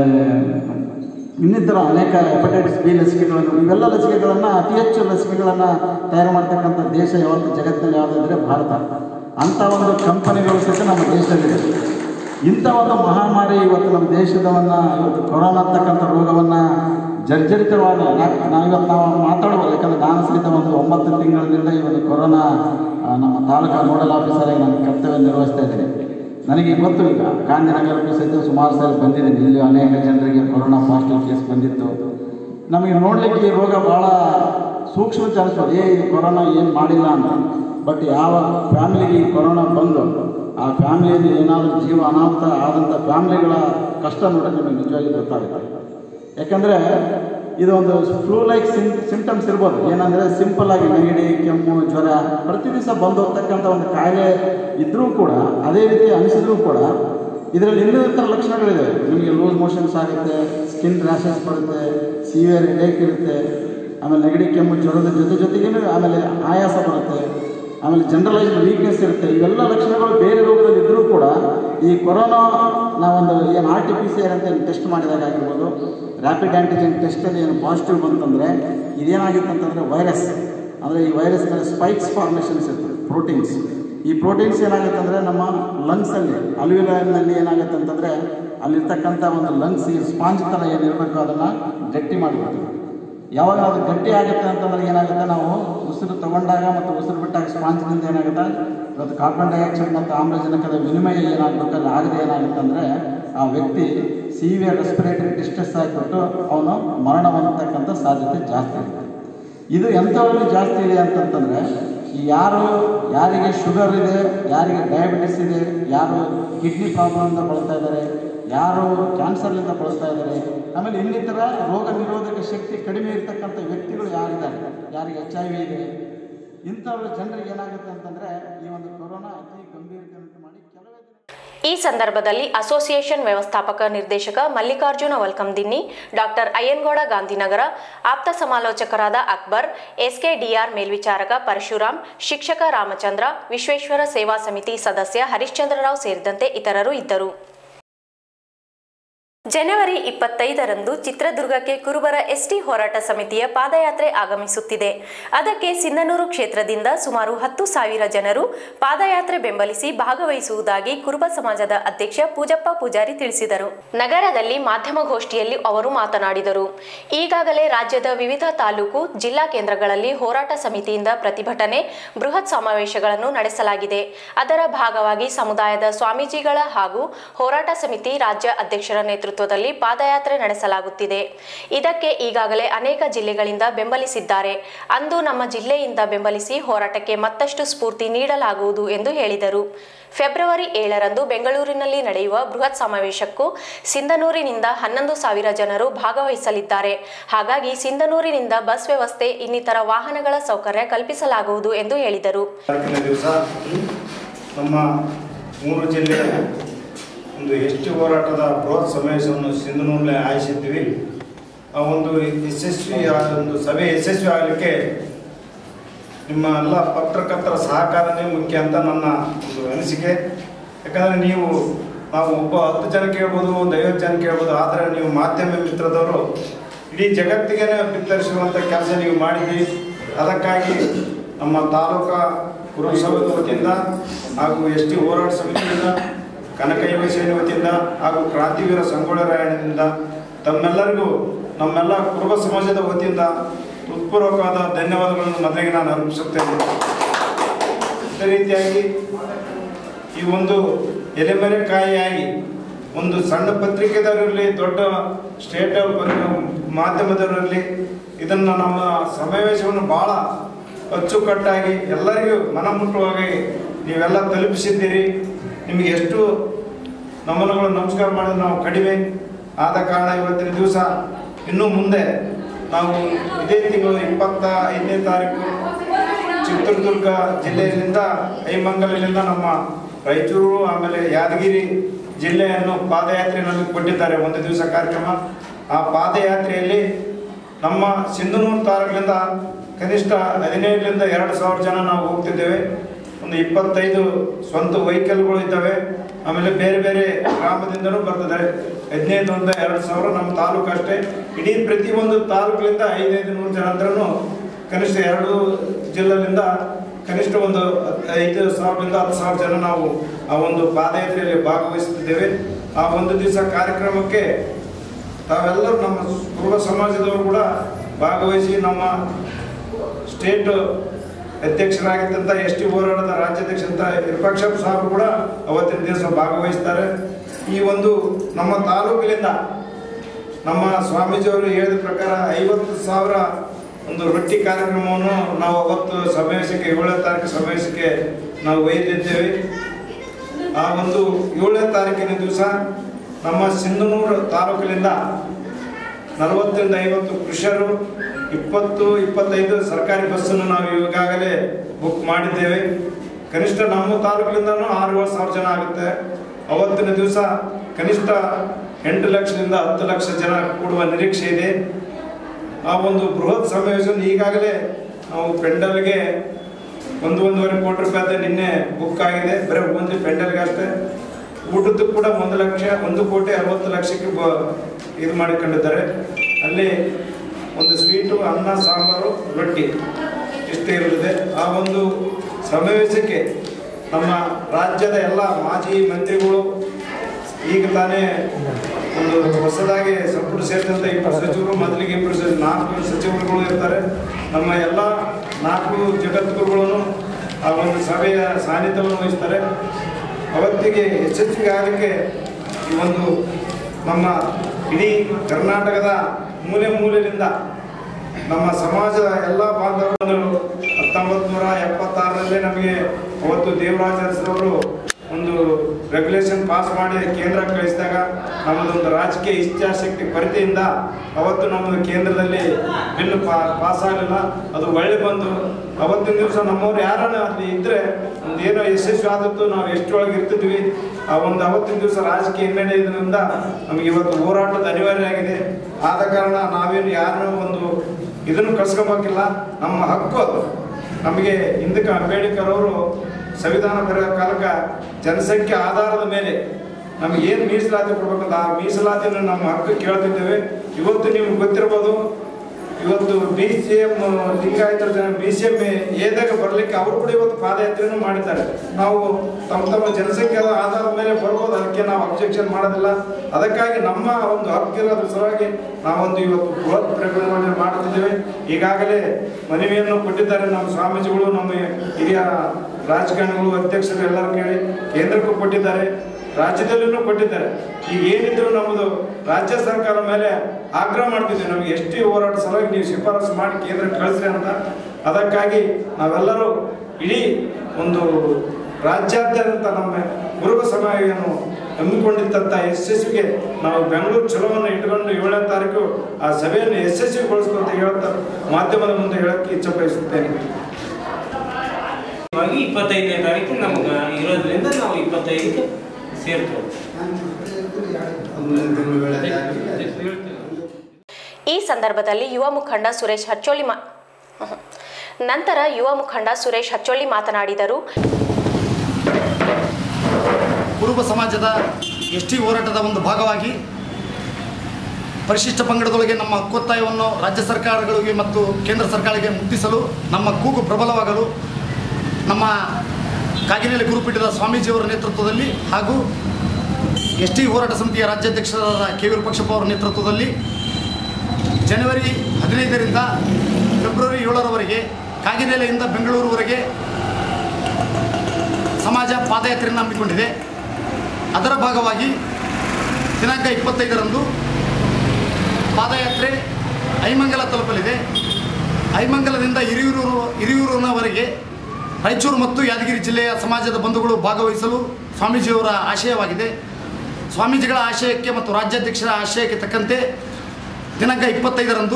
ಇನ್ನಿತರ ಅನೇಕ ಹೆಪಟೈಟಿಸ್ ಬಿ ಲಸಿಕೆಗಳನ್ನು ಇವೆಲ್ಲ ಲಸಿಕೆಗಳನ್ನು ಅತಿ ಹೆಚ್ಚು ಲಸಿಕೆಗಳನ್ನು ತಯಾರು ಮಾಡ್ತಕ್ಕಂಥ ದೇಶ ಯಾವತ್ತು ಜಗತ್ತಿನಲ್ಲಿ ಯಾವುದಂದರೆ ಭಾರತ ಅಂಥ ಒಂದು ಕಂಪನಿಗಳು ಸಹಿತ ನಮ್ಮ ದೇಶದಲ್ಲಿದೆ ಇಂಥ ಒಂದು ಮಹಾಮಾರಿ ಇವತ್ತು ನಮ್ಮ ದೇಶದವನ್ನು ಇವತ್ತು ಕೊರೋನಾ ಅಂತಕ್ಕಂಥ ರೋಗವನ್ನು ಜರ್ಜರಿತವಾಗಿ ನಾವಿವತ್ತು ನಾವು ಮಾತಾಡ್ಬೋದು ಯಾಕಂದರೆ ನಾನು ಸಹಿತ ಒಂದು ಒಂಬತ್ತು ತಿಂಗಳಿಂದ ಈ ಒಂದು ಕೊರೋನಾ ಆ, ನಮ್ಮ ತಾಲೂಕಾ ನೋಡಲ್ ಆಫೀಸರಾಗಿ ನಾನು ಕರ್ತವ್ಯ ನಿರ್ವಹಿಸ್ತಾ ಇದ್ದೀನಿ ನನಗೆ ಗೊತ್ತು ಈಗ ಗಾಂಧಿನಗರಕ್ಕೂ ಸಹಿತ ಸುಮಾರು ಸಾರಿ ಬಂದಿದ್ದೀನಿ ಇಲ್ಲಿ ಅನೇಕ ಜನರಿಗೆ ಕೊರೋನಾ ಪಾಸಿಟಿವ್ ಕೇಸ್ ಬಂದಿತ್ತು ನಮಗೆ ನೋಡಲಿಕ್ಕೆ ಈ ರೋಗ ಭಾಳ ಸೂಕ್ಷ್ಮ ಚಾಲಿಸ್ಬೋದು ಏ ಇದು ಕೊರೋನಾ ಏನು ಮಾಡಿಲ್ಲ ಅಂತ ಬಟ್ ಯಾವ ಫ್ಯಾಮಿಲಿಗೆ ಈ ಕೊರೋನಾ ಬಂದು ಆ ಫ್ಯಾಮಿಲಿಯಲ್ಲಿ ಏನಾದರೂ ಜೀವ ಅನಾಹುತ ಆದಂಥ ಫ್ಯಾಮಿಲಿಗಳ ಕಷ್ಟ ನೋಡಿದ್ರೆ ನಿಮಗೆ ನಿಜವಾಗಿ ಗೊತ್ತಾಗುತ್ತೆ ಯಾಕಂದರೆ ಇದು ಒಂದು ಫ್ಲೂ ಲೈಕ್ ಸಿಂ ಸಿಂಟಮ್ಸ್ ಇರ್ಬೋದು ಏನಂದರೆ ಸಿಂಪಲ್ ಆಗಿ ನೆಗಡಿ ಕೆಮ್ಮು ಜ್ವರ ಪ್ರತಿ ದಿವಸ ಬಂದು ಹೋಗ್ತಕ್ಕಂಥ ಒಂದು ಕಾಯಿಲೆ ಇದ್ದರೂ ಕೂಡ ಅದೇ ರೀತಿ ಅನಿಸಿದ್ರೂ ಕೂಡ ಇದರಲ್ಲಿ ಇನ್ನಿತರ ಲಕ್ಷಣಗಳಿದೆ ನಿಮಗೆ ಲೂಸ್ ಮೋಷನ್ಸ್ ಆಗುತ್ತೆ ಸ್ಕಿನ್ ರ್ಯಾಷಸ್ ಬರುತ್ತೆ ಸಿವಿಯರ್ ಹೆಡೇಕ್ ಇರುತ್ತೆ ಆಮೇಲೆ ನೆಗಡಿ ಕೆಮ್ಮು ಜ್ವರದ ಜೊತೆ ಜೊತೆಗೇನು ಆಮೇಲೆ ಆಯಾಸ ಬರುತ್ತೆ ಆಮೇಲೆ ಜನರಲೈಸ್ಡ್ ವೀಕ್ನೆಸ್ ಇರುತ್ತೆ ಇವೆಲ್ಲ ಲಕ್ಷಣಗಳು ಬೇರೆ ರೋಗದಲ್ಲಿ ಇದ್ದರೂ ಕೂಡ ಈ ಕೊರೋನಾ ನಾವೊಂದು ಏನು R T P C R ಅಂತ ಏನು ಟೆಸ್ಟ್ ಮಾಡಿದಾಗ ಆಗಿರ್ಬೋದು ರ್ಯಾಪಿಡ್ ಆ್ಯಂಟಿಜೆನ್ ಟೆಸ್ಟಲ್ಲಿ ಏನು ಪಾಸಿಟಿವ್ ಬಂತಂದರೆ ಇದೇನಾಗಿತ್ತು ಅಂತಂದರೆ ವೈರಸ್ ಅಂದರೆ ಈ ವೈರಸ್ ಮೇಲೆ ಸ್ಪೈಕ್ಸ್ ಫಾರ್ಮೇಷನ್ಸ್ ಇರ್ತದೆ ಪ್ರೋಟೀನ್ಸ್ ಈ ಪ್ರೋಟೀನ್ಸ್ ಏನಾಗುತ್ತೆ ಅಂದರೆ ನಮ್ಮ ಲಂಗ್ಸಲ್ಲಿ ಅಲ್ವಿಲನಲ್ಲಿ ಏನಾಗುತ್ತೆ ಅಂತಂದರೆ ಅಲ್ಲಿರ್ತಕ್ಕಂಥ ಒಂದು ಲಂಗ್ಸ್ ಈ ಸ್ಪಾಂಜ್ ಥರ ಏನಿರಬೇಕು ಅದನ್ನು ಗಟ್ಟಿ ಮಾಡಿಬಿಡ್ತೀವಿ ಯಾವಾಗ ಅದು ಗಟ್ಟಿ ಆಗುತ್ತೆ ಅಂತಂದ್ರೆ ಏನಾಗುತ್ತೆ ನಾವು ಉಸಿರು ತಗೊಂಡಾಗ ಮತ್ತು ಉಸಿರು ಬಿಟ್ಟಾಗ ಸ್ಪಾಂಜ್ನಿಂದ ಏನಾಗುತ್ತೆ ಇವತ್ತು ಕಾರ್ಬನ್ ಡೈಆಕ್ಸೈಡ್ ಮತ್ತು ಆಮ್ಲಜನಕದ ವಿನಿಮಯ ಏನಾಗಬೇಕು ಅಲ್ಲಿ ಆಗದೆ ಏನಾಗುತ್ತೆ ಅಂದರೆ ಆ ವ್ಯಕ್ತಿ ಸಿವಿಯರ್ ರೆಸ್ಪಿರೇಟರಿ ಡಿಸ್ಟ್ರೆಸ್ ಆಗಿಬಿಟ್ಟು ಅವನು ಮರಣ ಹೊಂದತಕ್ಕಂಥ ಸಾಧ್ಯತೆ ಜಾಸ್ತಿ ಇರುತ್ತೆ ಇದು ಎಂಥವರಲ್ಲಿ ಜಾಸ್ತಿ ಇದೆ ಅಂತಂತಂದರೆ ಈ ಯಾರು ಯಾರಿಗೆ ಶುಗರ್ ಇದೆ ಯಾರಿಗೆ ಡಯಾಬಿಟಿಸ್ ಇದೆ ಯಾರು ಕಿಡ್ನಿ ಪ್ರಾಬ್ಲಮಿಂದ ಬಳಲ್ತಾ ಇದ್ದಾರೆ ಯಾರು ಕ್ಯಾನ್ಸರ್ನಿಂದ ಬಳಲ್ತಾ ಇದ್ದಾರೆ ಆಮೇಲೆ ಇನ್ನಿತರ ರೋಗ ನಿರೋಧಕ ಶಕ್ತಿ ಕಡಿಮೆ ಇರ್ತಕ್ಕಂಥ ವ್ಯಕ್ತಿಗಳು ಯಾರಿದ್ದಾರೆ ಯಾರಿಗೆ ಎಚ್ ಐ ವಿ ಇದೆ ಇಂಥವ್ರ ಜನರಿಗೆ ಏನಾಗುತ್ತೆ ಅಂತಂದರೆ ಈ ಒಂದು ಕೊರೋನಾ ಅತಿ ಗಂಭೀರತೆ ಉಂಟು ಮಾಡಿ ಕೆಲವೇ ದಿನ ಈ ಸಂದರ್ಭದಲ್ಲಿ ಅಸೋಸಿಯೇಷನ್ ವ್ಯವಸ್ಥಾಪಕ ನಿರ್ದೇಶಕ ಮಲ್ಲಿಕಾರ್ಜುನ ವಲ್ಕಂದಿನ್ನಿ ಡಾಕ್ಟರ್ ಅಯ್ಯನಗೌಡ ಗಾಂಧಿನಗರ ಆಪ್ತ ಸಮಾಲೋಚಕರಾದ ಅಕ್ಬರ್ ಎಸ್ಕೆಡಿಆರ್ ಮೇಲ್ವಿಚಾರಕ ಪರಶುರಾಮ್ ಶಿಕ್ಷಕ ರಾಮಚಂದ್ರ ವಿಶ್ವೇಶ್ವರ ಸೇವಾ ಸಮಿತಿ ಸದಸ್ಯ ಹರಿಶ್ಚಂದ್ರರಾವ್ ಸೇರಿದಂತೆ ಇತರರು ಇದ್ದರು ಜನವರಿ ಇಪ್ಪತ್ತೈದರಂದು ಚಿತ್ರದುರ್ಗಕ್ಕೆ ಕುರುಬರ ಎಸ್ಟಿ ಹೋರಾಟ ಸಮಿತಿಯ ಪಾದಯಾತ್ರೆ ಆಗಮಿಸುತ್ತಿದೆ ಅದಕ್ಕೆ ಸಿಂಧನೂರು ಕ್ಷೇತ್ರದಿಂದ ಸುಮಾರು ಹತ್ತು ಸಾವಿರ ಜನರು ಪಾದಯಾತ್ರೆ ಬೆಂಬಲಿಸಿ ಭಾಗವಹಿಸುವುದಾಗಿ ಕುರುಬ ಸಮಾಜದ ಅಧ್ಯಕ್ಷ ಪೂಜಪ್ಪ ಪೂಜಾರಿ ತಿಳಿಸಿದರು ನಗರದಲ್ಲಿ ಮಾಧ್ಯಮಗೋಷ್ಠಿಯಲ್ಲಿ ಅವರು ಮಾತನಾಡಿದರು ಈಗಾಗಲೇ ರಾಜ್ಯದ ವಿವಿಧ ತಾಲೂಕು ಜಿಲ್ಲಾ ಕೇಂದ್ರಗಳಲ್ಲಿ ಹೋರಾಟ ಸಮಿತಿಯಿಂದ ಪ್ರತಿಭಟನೆ ಬೃಹತ್ ಸಮಾವೇಶಗಳನ್ನು ನಡೆಸಲಾಗಿದೆ ಅದರ ಭಾಗವಾಗಿ ಸಮುದಾಯದ ಸ್ವಾಮೀಜಿಗಳ ಹಾಗೂ ಹೋರಾಟ ಸಮಿತಿ ರಾಜ್ಯ ಅಧ್ಯಕ್ಷರ ನೇತೃತ್ವದಲ್ಲಿ ಪಾದಯಾತ್ರೆ ನಡೆಸಲಾಗುತ್ತಿದೆ ಇದಕ್ಕೆ ಈಗಾಗಲೇ ಅನೇಕ ಜಿಲ್ಲೆಗಳಿಂದ ಬೆಂಬಲಿಸಿದ್ದಾರೆ ಅಂದು ನಮ್ಮ ಜಿಲ್ಲೆಯಿಂದ ಬೆಂಬಲಿಸಿ ಹೋರಾಟಕ್ಕೆ ಮತ್ತಷ್ಟು ಸ್ಫೂರ್ತಿ ನೀಡಲಾಗುವುದು ಎಂದು ಹೇಳಿದರು ಫೆಬ್ರವರಿ ಏಳರಂದು ಬೆಂಗಳೂರಿನಲ್ಲಿ ನಡೆಯುವ ಬೃಹತ್ ಸಮಾವೇಶಕ್ಕೂ ಸಿಂಧನೂರಿನಿಂದ ಹನ್ನೊಂದು ಸಾವಿರ ಜನರು ಭಾಗವಹಿಸಲಿದ್ದಾರೆ ಹಾಗಾಗಿ ಸಿಂಧನೂರಿನಿಂದ ಬಸ್ ವ್ಯವಸ್ಥೆ ಇನ್ನಿತರ ವಾಹನಗಳ ಸೌಕರ್ಯ ಕಲ್ಪಿಸಲಾಗುವುದು ಎಂದು ಹೇಳಿದರು ತಾರೀಕಿನ ದಿವಸ ನಮ್ಮ ಮೂರು ಜಿಲ್ಲೆಯ ಒಂದು ಎಷ್ಟಿ ಹೋರಾಟದ ಬೃಹತ್ ಸಮಾವೇಶವನ್ನು ಸಿಂಧನೂರಿನಲ್ಲಿ ಆಯೋಜಿಸಿದ್ವಿ ಆ ಒಂದು ಯಶಸ್ವಿ ಆ ಒಂದು ಸಭೆ ಯಶಸ್ವಿ ಆಗಲಿಕ್ಕೆ ನಿಮ್ಮ ಎಲ್ಲ ಪತ್ರಕರ್ತರ ಸಹಕಾರನೇ ಮುಖ್ಯ ಅಂತ ನನ್ನ ಒಂದು ಅನಿಸಿಕೆ ಯಾಕಂದರೆ ನೀವು ನಾವು ಒಬ್ಬ ಹತ್ತು ಜನ ಕೇಳ್ಬೋದು ಒಂದು ಐವತ್ತು ಜನ ಕೇಳ್ಬೋದು ಆದರೆ ನೀವು ಮಾಧ್ಯಮ ಮಿತ್ರದವರು ಇಡೀ ಜಗತ್ತಿಗೆ ಬಿತ್ತರಿಸುವಂಥ ಕೆಲಸ ನೀವು ಮಾಡಿದ್ರಿ ಅದಕ್ಕಾಗಿ ನಮ್ಮ ತಾಲೂಕಾ ಕುರುಬ ಸಮಿತಿ ವತಿಯಿಂದ ಹಾಗೂ ಎಸ್ ಟಿ ಹೋರಾಟ ಸಮಿತಿಯಿಂದ ಕನಕ ಯುವ ಸೇನೆ ವತಿಯಿಂದ ಹಾಗೂ ಕ್ರಾಂತಿವೀರ ಸಂಗೊಳ್ಳಿ ರಾಯಣ್ಣದಿಂದ ತಮ್ಮೆಲ್ಲರಿಗೂ ನಮ್ಮೆಲ್ಲ ಕುರುಬ ಸಮಾಜದ ವತಿಯಿಂದ ಹೃತ್ಪೂರ್ವಕವಾದ ಧನ್ಯವಾದಗಳನ್ನು ಮೊದಲಿಗೆ ನಾನು ಅರ್ಪಿಸುತ್ತೇನೆ ಅದೇ ರೀತಿಯಾಗಿ ಈ ಒಂದು ಎಲೆಮರೆಕಾಯಿಯಾಗಿ ಒಂದು ಸಣ್ಣ ಪತ್ರಿಕೆದವರಿರಲಿ ದೊಡ್ಡ ಸ್ಟೇಟ್ ಮಾಧ್ಯಮದವರಿರಲಿ ಇದನ್ನು ನಮ್ಮ ಸಮಾವೇಶವನ್ನು ಭಾಳ ಅಚ್ಚುಕಟ್ಟಾಗಿ ಎಲ್ಲರಿಗೂ ಮನಮುಟ್ಟುವಾಗಿ ನೀವೆಲ್ಲ ತಲುಪಿಸಿದ್ದೀರಿ ನಿಮಗೆ ಎಷ್ಟು ನಮನಗಳು ನಮಸ್ಕಾರ ಮಾಡೋದು ನಾವು ಕಡಿಮೆ ಆದ ಕಾರಣ ಇವತ್ತಿನ ದಿವಸ ಇನ್ನು ಮುಂದೆ ನಾವು ಇದೇ ತಿಂಗಳು ಇಪ್ಪತ್ತ ಐದನೇ ತಾರೀಕು ಚಿತ್ರದುರ್ಗ ಜಿಲ್ಲೆಯಿಂದ ಐಮಂಗಲದಿಂದ ನಮ್ಮ ರಾಯಚೂರು ಆಮೇಲೆ ಯಾದಗಿರಿ ಜಿಲ್ಲೆಯನ್ನು ಪಾದಯಾತ್ರೆ ನಮಗೆ ಕೊಟ್ಟಿದ್ದಾರೆ ಒಂದು ದಿವಸ ಕಾರ್ಯಕ್ರಮ ಆ ಪಾದಯಾತ್ರೆಯಲ್ಲಿ ನಮ್ಮ ಸಿಂಧನೂರು ತಾಲೂಕಿನಿಂದ ಕನಿಷ್ಠ ಹದಿನೈದರಿಂದ ಎರಡು ಸಾವಿರ ಜನ ನಾವು ಹೋಗ್ತಿದ್ದೇವೆ ಒಂದು ಇಪ್ಪತ್ತೈದು ಸ್ವಂತ ವೆಹಿಕಲ್ಗಳು ಇದ್ದಾವೆ ಆಮೇಲೆ ಬೇರೆ ಬೇರೆ ಗ್ರಾಮದಿಂದನೂ ಬರ್ತದೆ ಹದಿನೈದರಿಂದ ಎರಡು ಸಾವಿರ ನಮ್ಮ ತಾಲೂಕು ಅಷ್ಟೇ ಇಡೀ ಪ್ರತಿಯೊಂದು ತಾಲೂಕಿನಿಂದ ಐದೈದು ನೂರು ಜನ ಅಂದ್ರೂ ಕನಿಷ್ಠ ಎರಡು ಜಿಲ್ಲೆಯಿಂದ ಕನಿಷ್ಠ ಒಂದು ಹತ್- ಐದು ಸಾವಿರದಿಂದ ಹತ್ತು ಸಾವಿರ ಜನ ನಾವು ಆ ಒಂದು ಪಾದಯಾತ್ರೆಯಲ್ಲಿ ಭಾಗವಹಿಸುತ್ತಿದ್ದೇವೆ ಆ ಒಂದು ದಿವಸ ಕಾರ್ಯಕ್ರಮಕ್ಕೆ ತಾವೆಲ್ಲರೂ ನಮ್ಮ ಕುರುಬ ಸಮಾಜದವರು ಕೂಡ ಭಾಗವಹಿಸಿ ನಮ್ಮ ಸ್ಟೇಟ್ ಅಧ್ಯಕ್ಷರಾಗಿದ್ದಂಥ ಎಸ್ ಟಿ ಹೋರಾಟದ ರಾಜ್ಯಾಧ್ಯಕ್ಷರಂತ ವಿರೂಪಾಕ್ಷಪ್ಪ ಸಾಹೇಬರು ಕೂಡ ಅವತ್ತಿನ ದಿವಸ ಭಾಗವಹಿಸ್ತಾರೆ ಈ ಒಂದು ನಮ್ಮ ತಾಲೂಕಿನಿಂದ ನಮ್ಮ ಸ್ವಾಮೀಜಿಯವರು ಹೇಳಿದ ಪ್ರಕಾರ ಐವತ್ತು ಸಾವಿರ ಒಂದು ರೊಟ್ಟಿ ಕಾರ್ಯಕ್ರಮವನ್ನು ನಾವು ಅವತ್ತು ಸಮಾವೇಶಕ್ಕೆ ಏಳನೇ ತಾರೀಕು ಸಮಾವೇಶಕ್ಕೆ ನಾವು ಒಯ್ದಿದ್ದೇವೆ ಆ ಒಂದು ಏಳನೇ ತಾರೀಕಿನ ದಿವಸ ನಮ್ಮ ಸಿಂಧನೂರು ತಾಲೂಕಿನಿಂದ ನಲವತ್ತರಿಂದ ಐವತ್ತು ಕೃಷಿಯರು ಇಪ್ಪತ್ತು ಇಪ್ಪತ್ತೈದು ಸರ್ಕಾರಿ ಬಸ್ಸನ್ನು ನಾವು ಈಗಾಗಲೇ ಬುಕ್ ಮಾಡಿದ್ದೇವೆ ಕನಿಷ್ಠ ನಮ್ಮ ತಾಲೂಕಿನಿಂದನೂ ಆರು ಏಳು ಸಾವಿರ ಜನ ಆಗುತ್ತೆ ಅವತ್ತಿನ ದಿವಸ ಕನಿಷ್ಠ ಎಂಟು ಲಕ್ಷದಿಂದ ಹತ್ತು ಲಕ್ಷ ಜನ ಕೂಡುವ ನಿರೀಕ್ಷೆ ಇದೆ ಆ ಒಂದು ಬೃಹತ್ ಸಮಾವೇಶವನ್ನು ಈಗಾಗಲೇ ನಾವು ಪೆಂಡಲ್ಗೆ ಒಂದು ಒಂದೂವರೆ ಕೋಟಿ ರೂಪಾಯಿ ನಿನ್ನೆ ಬುಕ್ ಆಗಿದೆ ಬರೀ ಒಂದು ಪೆಂಡಲ್ಗೆ ಅಷ್ಟೇ ಊಟದ್ದು ಕೂಡ ಒಂದು ಲಕ್ಷ ಒಂದು ಕೋಟಿ ಅರವತ್ತು ಲಕ್ಷಕ್ಕೆ ಬ ಇದು ಮಾಡಿಕೊಂಡಿದ್ದಾರೆ ಅಲ್ಲಿ ಒಂದು ಸ್ವೀಟು ಅನ್ನ ಸಾಂಬಾರು ರೊಟ್ಟಿ ಇಷ್ಟೇ ಇರುತ್ತದೆ ಆ ಒಂದು ಸಮಾವೇಶಕ್ಕೆ ನಮ್ಮ ರಾಜ್ಯದ ಎಲ್ಲ ಮಾಜಿ ಮಂತ್ರಿಗಳು ಈಗ ತಾನೇ ಒಂದು ಹೊಸದಾಗಿ ಸಂಪುಟ ಸೇರಿದಂಥ ಇಬ್ಬರು ಸಚಿವರು ಮೊದಲಿಗೆ ಇಬ್ಬರು ಸಚಿವ ನಾಲ್ಕು ಸಚಿವರುಗಳು ಇರ್ತಾರೆ ನಮ್ಮ ಎಲ್ಲ ನಾಲ್ಕು ಜಗದ್ಗುರುಗಳನ್ನು ಆ ಒಂದು ಸಭೆಯ ಸಾನ್ನಿಧ್ಯವನ್ನು ವಹಿಸ್ತಾರೆ ಅವತ್ತಿಗೆ ಯಶಸ್ವಿ ಆಗಲಿಕ್ಕೆ ಈ ಒಂದು ನಮ್ಮ ಇಡೀ ಕರ್ನಾಟಕದ ಮೂಲೆ ಮೂಲೆಯಿಂದ ನಮ್ಮ ಸಮಾಜದ ಎಲ್ಲ ಬಾಂಧವರು ಹತ್ತೊಂಬತ್ತು ನೂರ ಎಪ್ಪತ್ತಾರರಲ್ಲೇ ನಮಗೆ ಅವತ್ತು ದೇವರಾಜ ಅರಸರವರು ಒಂದು ರೆಗ್ಯುಲೇಷನ್ ಪಾಸ್ ಮಾಡಿ ಕೇಂದ್ರಕ್ಕೆ ಕಳಿಸಿದಾಗ ನಮ್ಮದೊಂದು ರಾಜಕೀಯ ಇಚ್ಛಾಶಕ್ತಿ ಕೊರತೆಯಿಂದ ಅವತ್ತು ನಮ್ಮದು ಕೇಂದ್ರದಲ್ಲಿ ಬಿಲ್ ಪಾ ಪಾಸ್ ಆಗಲಿಲ್ಲ ಅದು ಒಳ್ಳೆ ಬಂದು ಅವತ್ತಿನ ದಿವಸ ನಮ್ಮವ್ರು ಯಾರನ್ನ ಅಲ್ಲಿ ಇದ್ರೆ ಒಂದು ಏನೋ ಯಶಸ್ವಿ ಆದದ್ದು ನಾವು ಎಷ್ಟೊಳಗೆ ಇರ್ತಿದ್ವಿ ಆ ಒಂದು ಅವತ್ತಿನ ದಿವಸ ರಾಜಕೀಯ ಹಿನ್ನಡೆಯಿಂದ ನಮಗೆ ಇವತ್ತು ಹೋರಾಟದ ಅನಿವಾರ್ಯ ಆಗಿದೆ ಆದ ಕಾರಣ ನಾವೇನು ಯಾರನ್ನೂ ಒಂದು ಇದನ್ನು ಕಳ್ಸ್ಕೊಬೇಕಿಲ್ಲ ನಮ್ಮ ಹಕ್ಕು ಅದು ನಮಗೆ ಹಿಂದಕ್ಕೆ ಅಂಬೇಡ್ಕರ್ ಅವರು ಸಂವಿಧಾನ ಬರೆಯೋ ಕಾಲಕ್ಕೆ ಜನಸಂಖ್ಯೆ ಆಧಾರದ ಮೇಲೆ ನಮಗೆ ಏನು ಮೀಸಲಾತಿ ಕೊಡ್ಬೇಕಂತ ಆ ಮೀಸಲಾತಿಯನ್ನು ನಮ್ಮ ಹಕ್ಕು ಕೇಳ್ತಿದ್ದೇವೆ ಇವತ್ತು ನಿಮ್ಗೆ ಗೊತ್ತಿರ್ಬೋದು ಇವತ್ತು ಬಿ ಸಿ ಎಂ ಲಿಂಗಾಯತರ ಜನ ಬಿ ಸಿ ಎಂ ಏದಾಗ ಬರಲಿಕ್ಕೆ ಅವರು ಕೂಡ ಇವತ್ತು ಪಾದಯಾತ್ರೆಯನ್ನು ಮಾಡಿದ್ದಾರೆ ನಾವು ತಮ್ಮ ತಮ್ಮ ಜನಸಂಖ್ಯೆಯ ಆಧಾರದ ಮೇಲೆ ಬರ್ಬೋದು ಅದಕ್ಕೆ ನಾವು ಅಬ್ಜೆಕ್ಷನ್ ಮಾಡೋದಿಲ್ಲ ಅದಕ್ಕಾಗಿ ನಮ್ಮ ಒಂದು ಹಕ್ಕಿರೋದ್ರ ಸಲುವಾಗಿ ನಾವೊಂದು ಇವತ್ತು ಬೃಹತ್ ಪ್ರಕಟಣೆ ಮಾಡುತ್ತಿದ್ದೇವೆ ಈಗಾಗಲೇ ಮನವಿಯನ್ನು ಕೊಟ್ಟಿದ್ದಾರೆ ನಮ್ಮ ಸ್ವಾಮೀಜಿಗಳು ನಮ್ಮ ಹಿರಿಯ ರಾಜಕಾರಣಿಗಳು ಅಧ್ಯಕ್ಷರು ಎಲ್ಲರೂ ಕೇಳಿ ಕೇಂದ್ರಕ್ಕೂ ಕೊಟ್ಟಿದ್ದಾರೆ ರಾಜ್ಯದಲ್ಲೂ ಕೊಟ್ಟಿದ್ದಾರೆ ಈಗ ಏನಿದ್ರು ನಮ್ಮದು ರಾಜ್ಯ ಸರ್ಕಾರ ಮೇಲೆ ಆಗ್ರಹ ಮಾಡ್ತಿದ್ವಿ ನಮಗೆ ಎಸ್ ಟಿ ಹೋರಾಟ ಸಲುವಾಗಿ ನೀವು ಶಿಫಾರಸು ಮಾಡಿ ಕೇಂದ್ರಕ್ಕೆ ಕಳಿಸ್ರಿ ಅಂತ ಅದಕ್ಕಾಗಿ ನಾವೆಲ್ಲರೂ ಇಡೀ ಒಂದು ರಾಜ್ಯಾದ್ಯಂತ ನಮ್ಮ ಕುರುಬ ಸಮಾಜವನ್ನು ಹಮ್ಮಿಕೊಂಡಿದ್ದಂಥ ಯಶಸ್ವಿಗೆ ನಾವು ಬೆಂಗಳೂರು ಚಲೋವನ್ನು ಇಟ್ಕೊಂಡು ಏಳನೇ ತಾರೀಕು ಆ ಸಭೆಯನ್ನು ಯಶಸ್ವಿಗೊಳಿಸ್ಕೊಂತ ಹೇಳ್ತಾ ಮಾಧ್ಯಮದ ಮುಂದೆ ಹೇಳಕ್ಕೆ ಇಚ್ಛೆ ಬಯಸುತ್ತೇನೆ ಹಾಗಾಗಿ ಇಪ್ಪತ್ತೈದನೇ ತಾರೀಕು ನಮ್ಗೆ ಇರೋದ್ರಿಂದ ನಾವು ಇಪ್ಪತ್ತೈದಕ್ಕೆ ಸೇರ್ತೇವೆ ಈ ಸಂದರ್ಭದಲ್ಲಿ ಯುವ ಮುಖಂಡ ಸುರೇಶ್ ಹಚ್ಚೋಳಿ ಮಾ ನಂತರ ಯುವ ಮುಖಂಡ ಸುರೇಶ್ ಹಚ್ಚೋಳಿ ಮಾತನಾಡಿದರು ಕುರುಬ ಸಮಾಜದ ಎಸ್ ಟಿ ಹೋರಾಟದ ಒಂದು ಭಾಗವಾಗಿ ಪರಿಶಿಷ್ಟ ಪಂಗಡದೊಳಗೆ ನಮ್ಮ ಹಕ್ಕೊತ್ತಾಯವನ್ನು ರಾಜ್ಯ ಸರ್ಕಾರಗಳಿಗೆ ಮತ್ತು ಕೇಂದ್ರ ಸರ್ಕಾರಕ್ಕೆ ಮುಟ್ಟಿಸಲು ನಮ್ಮ ಕೂಗು ಪ್ರಬಲವಾಗಲು ನಮ್ಮ ಕಾಗಿನೆಲೆ ಗುರುಪೀಠದ ಸ್ವಾಮೀಜಿಯವರ ನೇತೃತ್ವದಲ್ಲಿ ಹಾಗೂ ಎಸ್ ಟಿ ಹೋರಾಟ ಸಮಿತಿಯ ರಾಜ್ಯಾಧ್ಯಕ್ಷರಾದ ಕೆ ವಿರೂಪಾಕ್ಷಪ್ಪ ಅವರ ನೇತೃತ್ವದಲ್ಲಿ ಜನವರಿ ಹದಿನೈದರಿಂದ ಫೆಬ್ರವರಿ ಏಳರವರೆಗೆ ಕಾಗಿನೆಲೆಯಿಂದ ಬೆಂಗಳೂರುವರೆಗೆ ಸಮಾಜ ಪಾದಯಾತ್ರೆಯನ್ನು ಹಮ್ಮಿಕೊಂಡಿದೆ ಅದರ ಭಾಗವಾಗಿ ದಿನಾಂಕ ಇಪ್ಪತ್ತೈದರಂದು ಪಾದಯಾತ್ರೆ ಐಮಂಗಲ ತಲುಪಲಿದೆ ಐಮಂಗಲದಿಂದ ಹಿರಿಯೂರು ಹಿರಿಯೂರಿನವರೆಗೆ ರಾಯಚೂರು ಮತ್ತು ಯಾದಗಿರಿ ಜಿಲ್ಲೆಯ ಸಮಾಜದ ಬಂಧುಗಳು ಭಾಗವಹಿಸಲು ಸ್ವಾಮೀಜಿಯವರ ಆಶಯವಾಗಿದೆ ಸ್ವಾಮೀಜಿಗಳ ಆಶಯಕ್ಕೆ ಮತ್ತು ರಾಜ್ಯಾಧ್ಯಕ್ಷರ ಆಶಯಕ್ಕೆ ತಕ್ಕಂತೆ ದಿನಾಂಕ ಇಪ್ಪತ್ತೈದರಂದು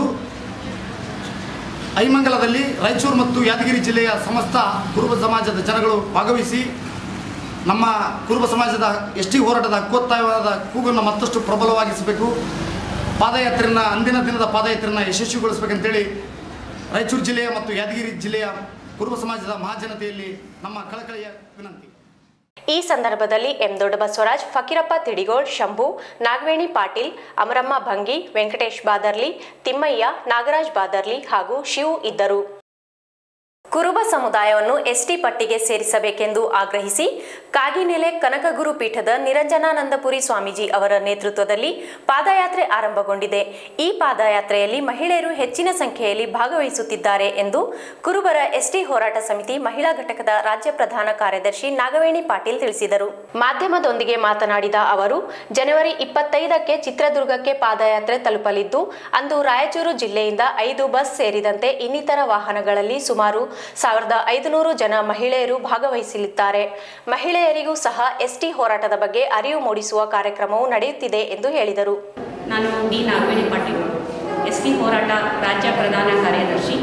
ಐಮಂಗಲದಲ್ಲಿ ರಾಯಚೂರು ಮತ್ತು ಯಾದಗಿರಿ ಜಿಲ್ಲೆಯ ಸಮಸ್ತ ಕುರುಬ ಸಮಾಜದ ಜನಗಳು ಭಾಗವಹಿಸಿ ನಮ್ಮ ಕುರುಬ ಸಮಾಜದ ಎಸ್ ಟಿ ಹೋರಾಟದ ಹಕ್ಕೊತ್ತಾಯವಾದ ಕೂಗನ್ನು ಮತ್ತಷ್ಟು ಪ್ರಬಲವಾಗಿಸಬೇಕು ಪಾದಯಾತ್ರೆಯನ್ನು ಅಂದಿನ ದಿನದ ಪಾದಯಾತ್ರೆಯನ್ನು ಯಶಸ್ವಿಗೊಳಿಸಬೇಕಂತೇಳಿ ರಾಯಚೂರು ಜಿಲ್ಲೆಯ ಮತ್ತು ಯಾದಗಿರಿ ಜಿಲ್ಲೆಯ ಕುರುಬ ಸಮಾಜದ ಮಹಾಜನತೆಯಲ್ಲಿ ನಮ್ಮ ಕಳಕಳಿಯ ವಿನಂತಿ ಈ ಸಂದರ್ಭದಲ್ಲಿ ಎಂ ದೊಡ್ಡಬಸವರಾಜ್ ಫಕೀರಪ್ಪ ತಿಡಿಗೋಳ್ ಶಂಭು ನಾಗವೇಣಿ ಪಾಟೀಲ್ ಅಮರಮ್ಮ ಭಂಗಿ ವೆಂಕಟೇಶ್ ಬಾದರ್ಲಿ ತಿಮ್ಮಯ್ಯ ನಾಗರಾಜ್ ಬಾದರ್ಲಿ ಹಾಗೂ ಶಿವು ಇದ್ದರು ಕುರುಬ ಸಮುದಾಯವನ್ನು ಎಸ್ಟಿ ಪಟ್ಟಿಗೆ ಸೇರಿಸಬೇಕೆಂದು ಆಗ್ರಹಿಸಿ ಕಾಗಿನೆಲೆ ಕನಕಗುರು ಪೀಠದ ನಿರಂಜನಾನಂದಪುರಿ ಸ್ವಾಮೀಜಿ ಅವರ ನೇತೃತ್ವದಲ್ಲಿ ಪಾದಯಾತ್ರೆ ಆರಂಭಗೊಂಡಿದೆ ಈ ಪಾದಯಾತ್ರೆಯಲ್ಲಿ ಮಹಿಳೆಯರು ಹೆಚ್ಚಿನ ಸಂಖ್ಯೆಯಲ್ಲಿ ಭಾಗವಹಿಸುತ್ತಿದ್ದಾರೆ ಎಂದು ಕುರುಬರ ಎಸ್ಟಿ ಹೋರಾಟ ಸಮಿತಿ ಮಹಿಳಾ ಘಟಕದ ರಾಜ್ಯ ಪ್ರಧಾನ ಕಾರ್ಯದರ್ಶಿ ನಾಗವೇಣಿ ಪಾಟೀಲ್ ತಿಳಿಸಿದರು ಮಾಧ್ಯಮದೊಂದಿಗೆ ಮಾತನಾಡಿದ ಅವರು ಜನವರಿ ಇಪ್ಪತ್ತೈದಕ್ಕೆ ಚಿತ್ರದುರ್ಗಕ್ಕೆ ಪಾದಯಾತ್ರೆ ತಲುಪಲಿದ್ದು ಅಂದು ರಾಯಚೂರು ಜಿಲ್ಲೆಯಿಂದ ಐದು ಬಸ್ ಸೇರಿದಂತೆ ಇನ್ನಿತರ ವಾಹನಗಳಲ್ಲಿ ಸುಮಾರು ಸಾವಿರದ ಐದುನೂರು ಜನ ಮಹಿಳೆಯರು ಭಾಗವಹಿಸಲಿದ್ದಾರೆ ಮಹಿಳೆಯರಿಗೂ ಸಹ ಎಸ್ಟಿ ಹೋರಾಟದ ಬಗ್ಗೆ ಅರಿವು ಮೂಡಿಸುವ ಕಾರ್ಯಕ್ರಮವು ನಡೆಯುತ್ತಿದೆ ಎಂದು ಹೇಳಿದರು ನಾನು D Nagaveni Patil S T ಹೋರಾಟ ರಾಜ್ಯ ಪ್ರಧಾನ ಕಾರ್ಯದರ್ಶಿ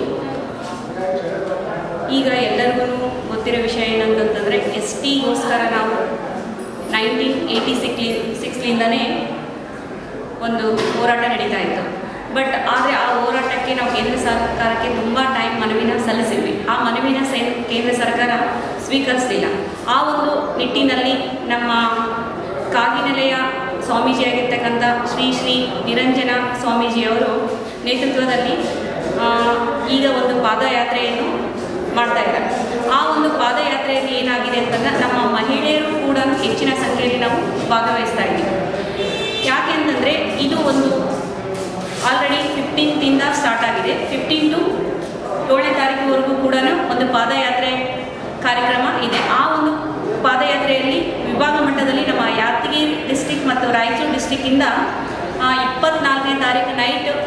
ಈಗ ಎಲ್ಲರಿಗೂ ಗೊತ್ತಿರೋ ವಿಷಯ ಏನಂತಂತಂದರೆ ಎಸ್ ಟಿಗೋಸ್ಕರ ನಾವು ನೈನ್ಟೀನ್ ಏಯ್ಟಿ ಸಿಕ್ಲಿ ಸಿಕ್ಸ್ಲಿಂದನೇ ಒಂದು ಹೋರಾಟ ನಡೀತಾ ಇತ್ತು ಬಟ್ ಆದರೆ ಆ ಹೋರಾಟಕ್ಕೆ ನಾವು ಕೇಂದ್ರ ಸರ್ಕಾರಕ್ಕೆ ತುಂಬ ಟೈಮ್ ಮನವಿನ ಸಲ್ಲಿಸಿದ್ವಿ ಆ ಮನವಿನ ಸೇ ಕೇಂದ್ರ ಸರ್ಕಾರ ಸ್ವೀಕರಿಸಲಿಲ್ಲ ಆ ಒಂದು ನಿಟ್ಟಿನಲ್ಲಿ ನಮ್ಮ ಕಾಗಿನೆಲೆಯ ಸ್ವಾಮೀಜಿಯಾಗಿರ್ತಕ್ಕಂಥ ಶ್ರೀ ಶ್ರೀ ನಿರಂಜನ ಸ್ವಾಮೀಜಿಯವರು ನೇತೃತ್ವದಲ್ಲಿ ಆ, ಈಗ ಒಂದು ಪಾದಯಾತ್ರೆಯನ್ನು ಮಾಡ್ತಾ ಇದ್ದಾರೆ ಆ ಒಂದು ಪಾದಯಾತ್ರೆಯಲ್ಲಿ ಏನಾಗಿದೆ ಅಂತಂದ್ರೆ ನಮ್ಮ ಮಹಿಳೆಯರು ಕೂಡ ಹೆಚ್ಚಿನ ಸಂಖ್ಯೆಯಲ್ಲಿ ನಾವು ಭಾಗವಹಿಸ್ತಾ ಇದ್ದೀವಿ ಯಾಕೆ ಅಂತಂದರೆ ಇದು ಒಂದು ಆಲ್ರೆಡಿ ಫಿಫ್ಟೀನ್ತಿಂದ ಸ್ಟಾರ್ಟ್ ಆಗಿದೆ ಫಿಫ್ಟೀನ್ ಟು ಏಳನೇ ತಾರೀಕುವರೆಗೂ ಕೂಡ ಒಂದು ಪಾದಯಾತ್ರೆ ಕಾರ್ಯಕ್ರಮ ಇದೆ ಆ ಒಂದು ಪಾದಯಾತ್ರೆಯಲ್ಲಿ ವಿಭಾಗ ಮಟ್ಟದಲ್ಲಿ ನಮ್ಮ ಯಾದಗಿರಿ ಡಿಸ್ಟಿಕ್ ಮತ್ತು ರಾಯಚೂರು ಡಿಸ್ಟಿಕ್ಕಿಂದ ಇಪ್ಪತ್ನಾಲ್ಕನೇ ತಾರೀಕು ನೈಟ್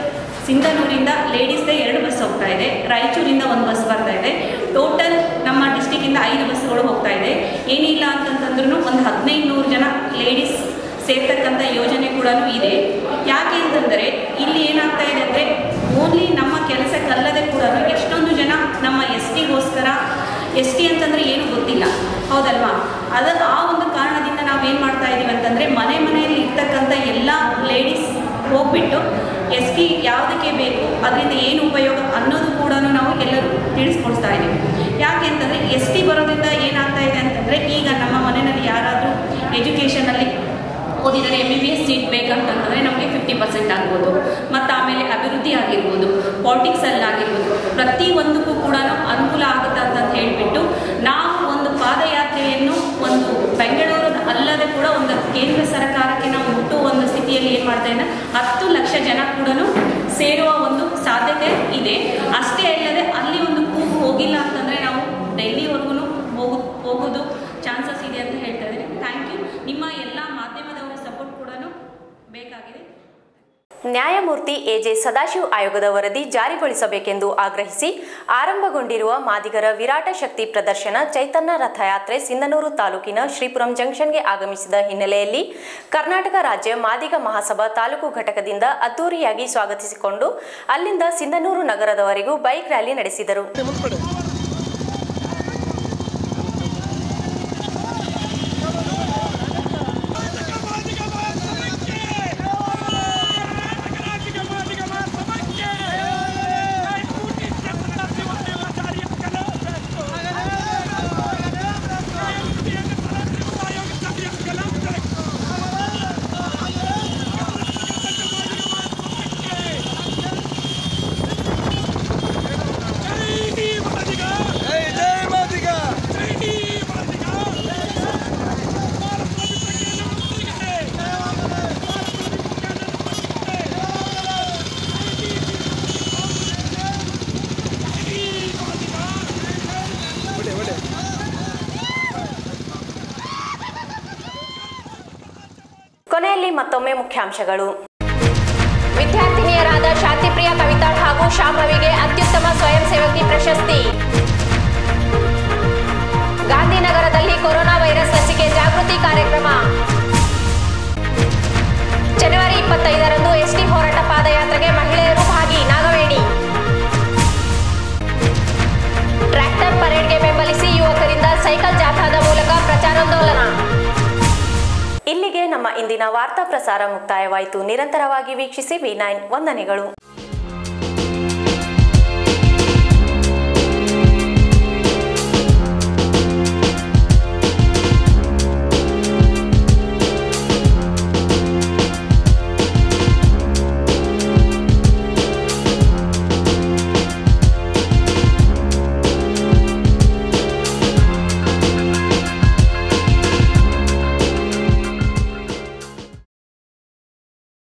ಸಿಂಧನೂರಿಂದ ಲೇಡೀಸ್ದೇ ಎರಡು ಬಸ್ ಹೋಗ್ತಾ ಇದೆ ರಾಯಚೂರಿಂದ ಒಂದು ಬಸ್ ಬರ್ತಾ ಇದೆ ಟೋಟಲ್ ನಮ್ಮ ಡಿಸ್ಟಿಕ್ಕಿಂದ ಐದು ಬಸ್ಗಳು ಹೋಗ್ತಾ ಇದೆ ಏನಿಲ್ಲ ಅಂತಂತಂದ್ರೂ ಒಂದು ಹದಿನೈದು ನೂರು ಜನ ಲೇಡೀಸ್ ಸೇರ್ತಕ್ಕಂಥ ಯೋಜನೆ ಕೂಡ ಇದೆ ಯಾಕೆ ಅಂತಂದರೆ ಇಲ್ಲಿ ಏನಾಗ್ತಾ ಇದೆ ಅಂದರೆ ಓನ್ಲಿ ನಮ್ಮ ಕೆಲಸಕ್ಕಲ್ಲದೆ ಕೂಡ ಎಷ್ಟೊಂದು ಜನ ನಮ್ಮ ಎಸ್ ಟಿಗೋಸ್ಕರ ಎಸ್ ಟಿ ಅಂತಂದರೆ ಏನು ಗೊತ್ತಿಲ್ಲ ಹೌದಲ್ವಾ ಅದ ಆ ಒಂದು ಕಾರಣದಿಂದ ನಾವು ಏನು ಮಾಡ್ತಾ ಇದ್ದೀವಿ ಅಂತಂದರೆ ಮನೆ ಮನೆಯಲ್ಲಿ ಇರ್ತಕ್ಕಂಥ ಎಲ್ಲ ಲೇಡೀಸ್ ಹೋಗ್ಬಿಟ್ಟು ಎಸ್ ಟಿ ಯಾವುದಕ್ಕೆ ಬೇಕು ಅದರಿಂದ ಏನು ಉಪಯೋಗ ಅನ್ನೋದು ಕೂಡ ನಾವು ಎಲ್ಲರೂ ತಿಳಿಸ್ಕೊಡ್ತಾ ಇದ್ದೀವಿ ಯಾಕೆ ಅಂತಂದರೆ ಎಸ್ ಟಿ ಬರೋದ್ರಿಂದ ಏನಾಗ್ತಾ ಇದೆ ಅಂತಂದರೆ ಈಗ ನಮ್ಮ ಮನೆಯಲ್ಲಿ ಯಾರಾದರೂ ಎಜುಕೇಷನಲ್ಲಿ ಓದಿದರೆ M B B S seat ಬೇಕಂತಂದರೆ ನಮಗೆ ಫಿಫ್ಟಿ ಪರ್ಸೆಂಟ್ ಆಗ್ಬೋದು ಮತ್ತು ಆಮೇಲೆ ಅಭಿವೃದ್ಧಿ ಆಗಿರ್ಬೋದು ಪಾಲಿಟಿಕ್ಸಲ್ಲಿ ಆಗಿರ್ಬೋದು ಪ್ರತಿಯೊಂದಕ್ಕೂ ಕೂಡ ಅನುಕೂಲ ಆಗುತ್ತೆ ಅಂತ ಹೇಳಿಬಿಟ್ಟು ನಾವು ಒಂದು ಪಾದಯಾತ್ರೆಯನ್ನು ಒಂದು ಬೆಂಗಳೂರು ಅಲ್ಲದೆ ಕೂಡ ಒಂದು ಕೇಂದ್ರ ಸರ್ಕಾರಕ್ಕೆ ನಾವು ಮುಟ್ಟುವ ಒಂದು ಸ್ಥಿತಿಯಲ್ಲಿ ಏನು ಮಾಡ್ತಾ ಇದ್ದಾರೆ ಹತ್ತು ಲಕ್ಷ ಜನ ಕೂಡ ಸೇರುವ ಒಂದು ಸಾಧ್ಯತೆ ಇದೆ ಅಷ್ಟೇ ಅಲ್ಲದೆ ಅಲ್ಲಿ ಒಂದು ಕೂಗು ಹೋಗಿಲ್ಲ ಅಂತಂದರೆ ನಾವು ಡೆಲ್ಲಿವರೆಗೂ ಹೋಗು ಹೋಗೋದು ಚಾನ್ಸಸ್ ಇದೆ ಅಂತ ಹೇಳ್ತಾ ಇದ್ದೀನಿ ಥ್ಯಾಂಕ್ ಯು ನಿಮ್ಮ ಎಲ್ಲ ಮಾಧ್ಯಮದವರ ಸಪೋರ್ಟ್ ಕೂಡ ಬೇಕಾಗಿದೆ ನ್ಯಾಯಮೂರ್ತಿ ಎಜೆ ಸದಾಶಿವ್ ಆಯೋಗದ ವರದಿ ಜಾರಿಗೊಳಿಸಬೇಕೆಂದು ಆಗ್ರಹಿಸಿ ಆರಂಭಗೊಂಡಿರುವ ಮಾದಿಗರ ವಿರಾಟ ಶಕ್ತಿ ಪ್ರದರ್ಶನ ಚೈತನ್ಯ ರಥಯಾತ್ರೆ ಸಿಂಧನೂರು ತಾಲೂಕಿನ ಶ್ರೀಪುರಂ ಜಂಕ್ಷನ್ಗೆ ಆಗಮಿಸಿದ ಹಿನ್ನೆಲೆಯಲ್ಲಿ ಕರ್ನಾಟಕ ರಾಜ್ಯ ಮಾದಿಗ ಮಹಾಸಭಾ ತಾಲೂಕು ಘಟಕದಿಂದ ಅದ್ದೂರಿಯಾಗಿ ಸ್ವಾಗತಿಸಿಕೊಂಡು ಅಲ್ಲಿಂದ ಸಿಂಧನೂರು ನಗರದವರೆಗೂ ಬೈಕ್ ರ್ಯಾಲಿ ನಡೆಸಿದರು ಕೊನೆಯಲ್ಲಿ ಮತ್ತೊಮ್ಮೆ ಮುಖ್ಯಾಂಶಗಳು ವಿದ್ಯಾರ್ಥಿನಿಯರಾದ ಶಾಂತಿಪ್ರಿಯ ಕವಿತಾಳ್ ಹಾಗೂ ಶಾಂಭವಿಗೆ ಅತ್ಯುತ್ತಮ ಸ್ವಯಂ ಸೇವಕಿ ಪ್ರಶಸ್ತಿ ಗಾಂಧಿನಗರದಲ್ಲಿ ಕೊರೋನಾ ವೈರಸ್ ಲಸಿಕೆ ಜಾಗೃತಿ ಕಾರ್ಯಕ್ರಮ ಜನವರಿ ಇಪ್ಪತ್ತೈದರಂದು ಎಸ್ಟಿ ಹೋರಾಟ ಪಾದಯಾತ್ರೆಗೆ ಮಹಿಳೆಯರು ಭಾಗಿ ನಾಗವೇಣಿ ಟ್ರ್ಯಾಕ್ಟರ್ ಪರೇಡ್ಗೆ ಬೆಂಬಲಿಸಿ ಯುವಕರಿಂದ ಸೈಕಲ್ ಜಾಥಾದ ಮೂಲಕ ಪ್ರಚಾರೋಂದೋಲನ ಇಲ್ಲಿಗೆ ನಮ್ಮ ಇಂದಿನ ವಾರ್ತಾ ಪ್ರಸಾರ ಮುಕ್ತಾಯವಾಯಿತು ನಿರಂತರವಾಗಿ ವೀಕ್ಷಿಸಿ ವಿ ನೈನ್ ವಂದನೆಗಳು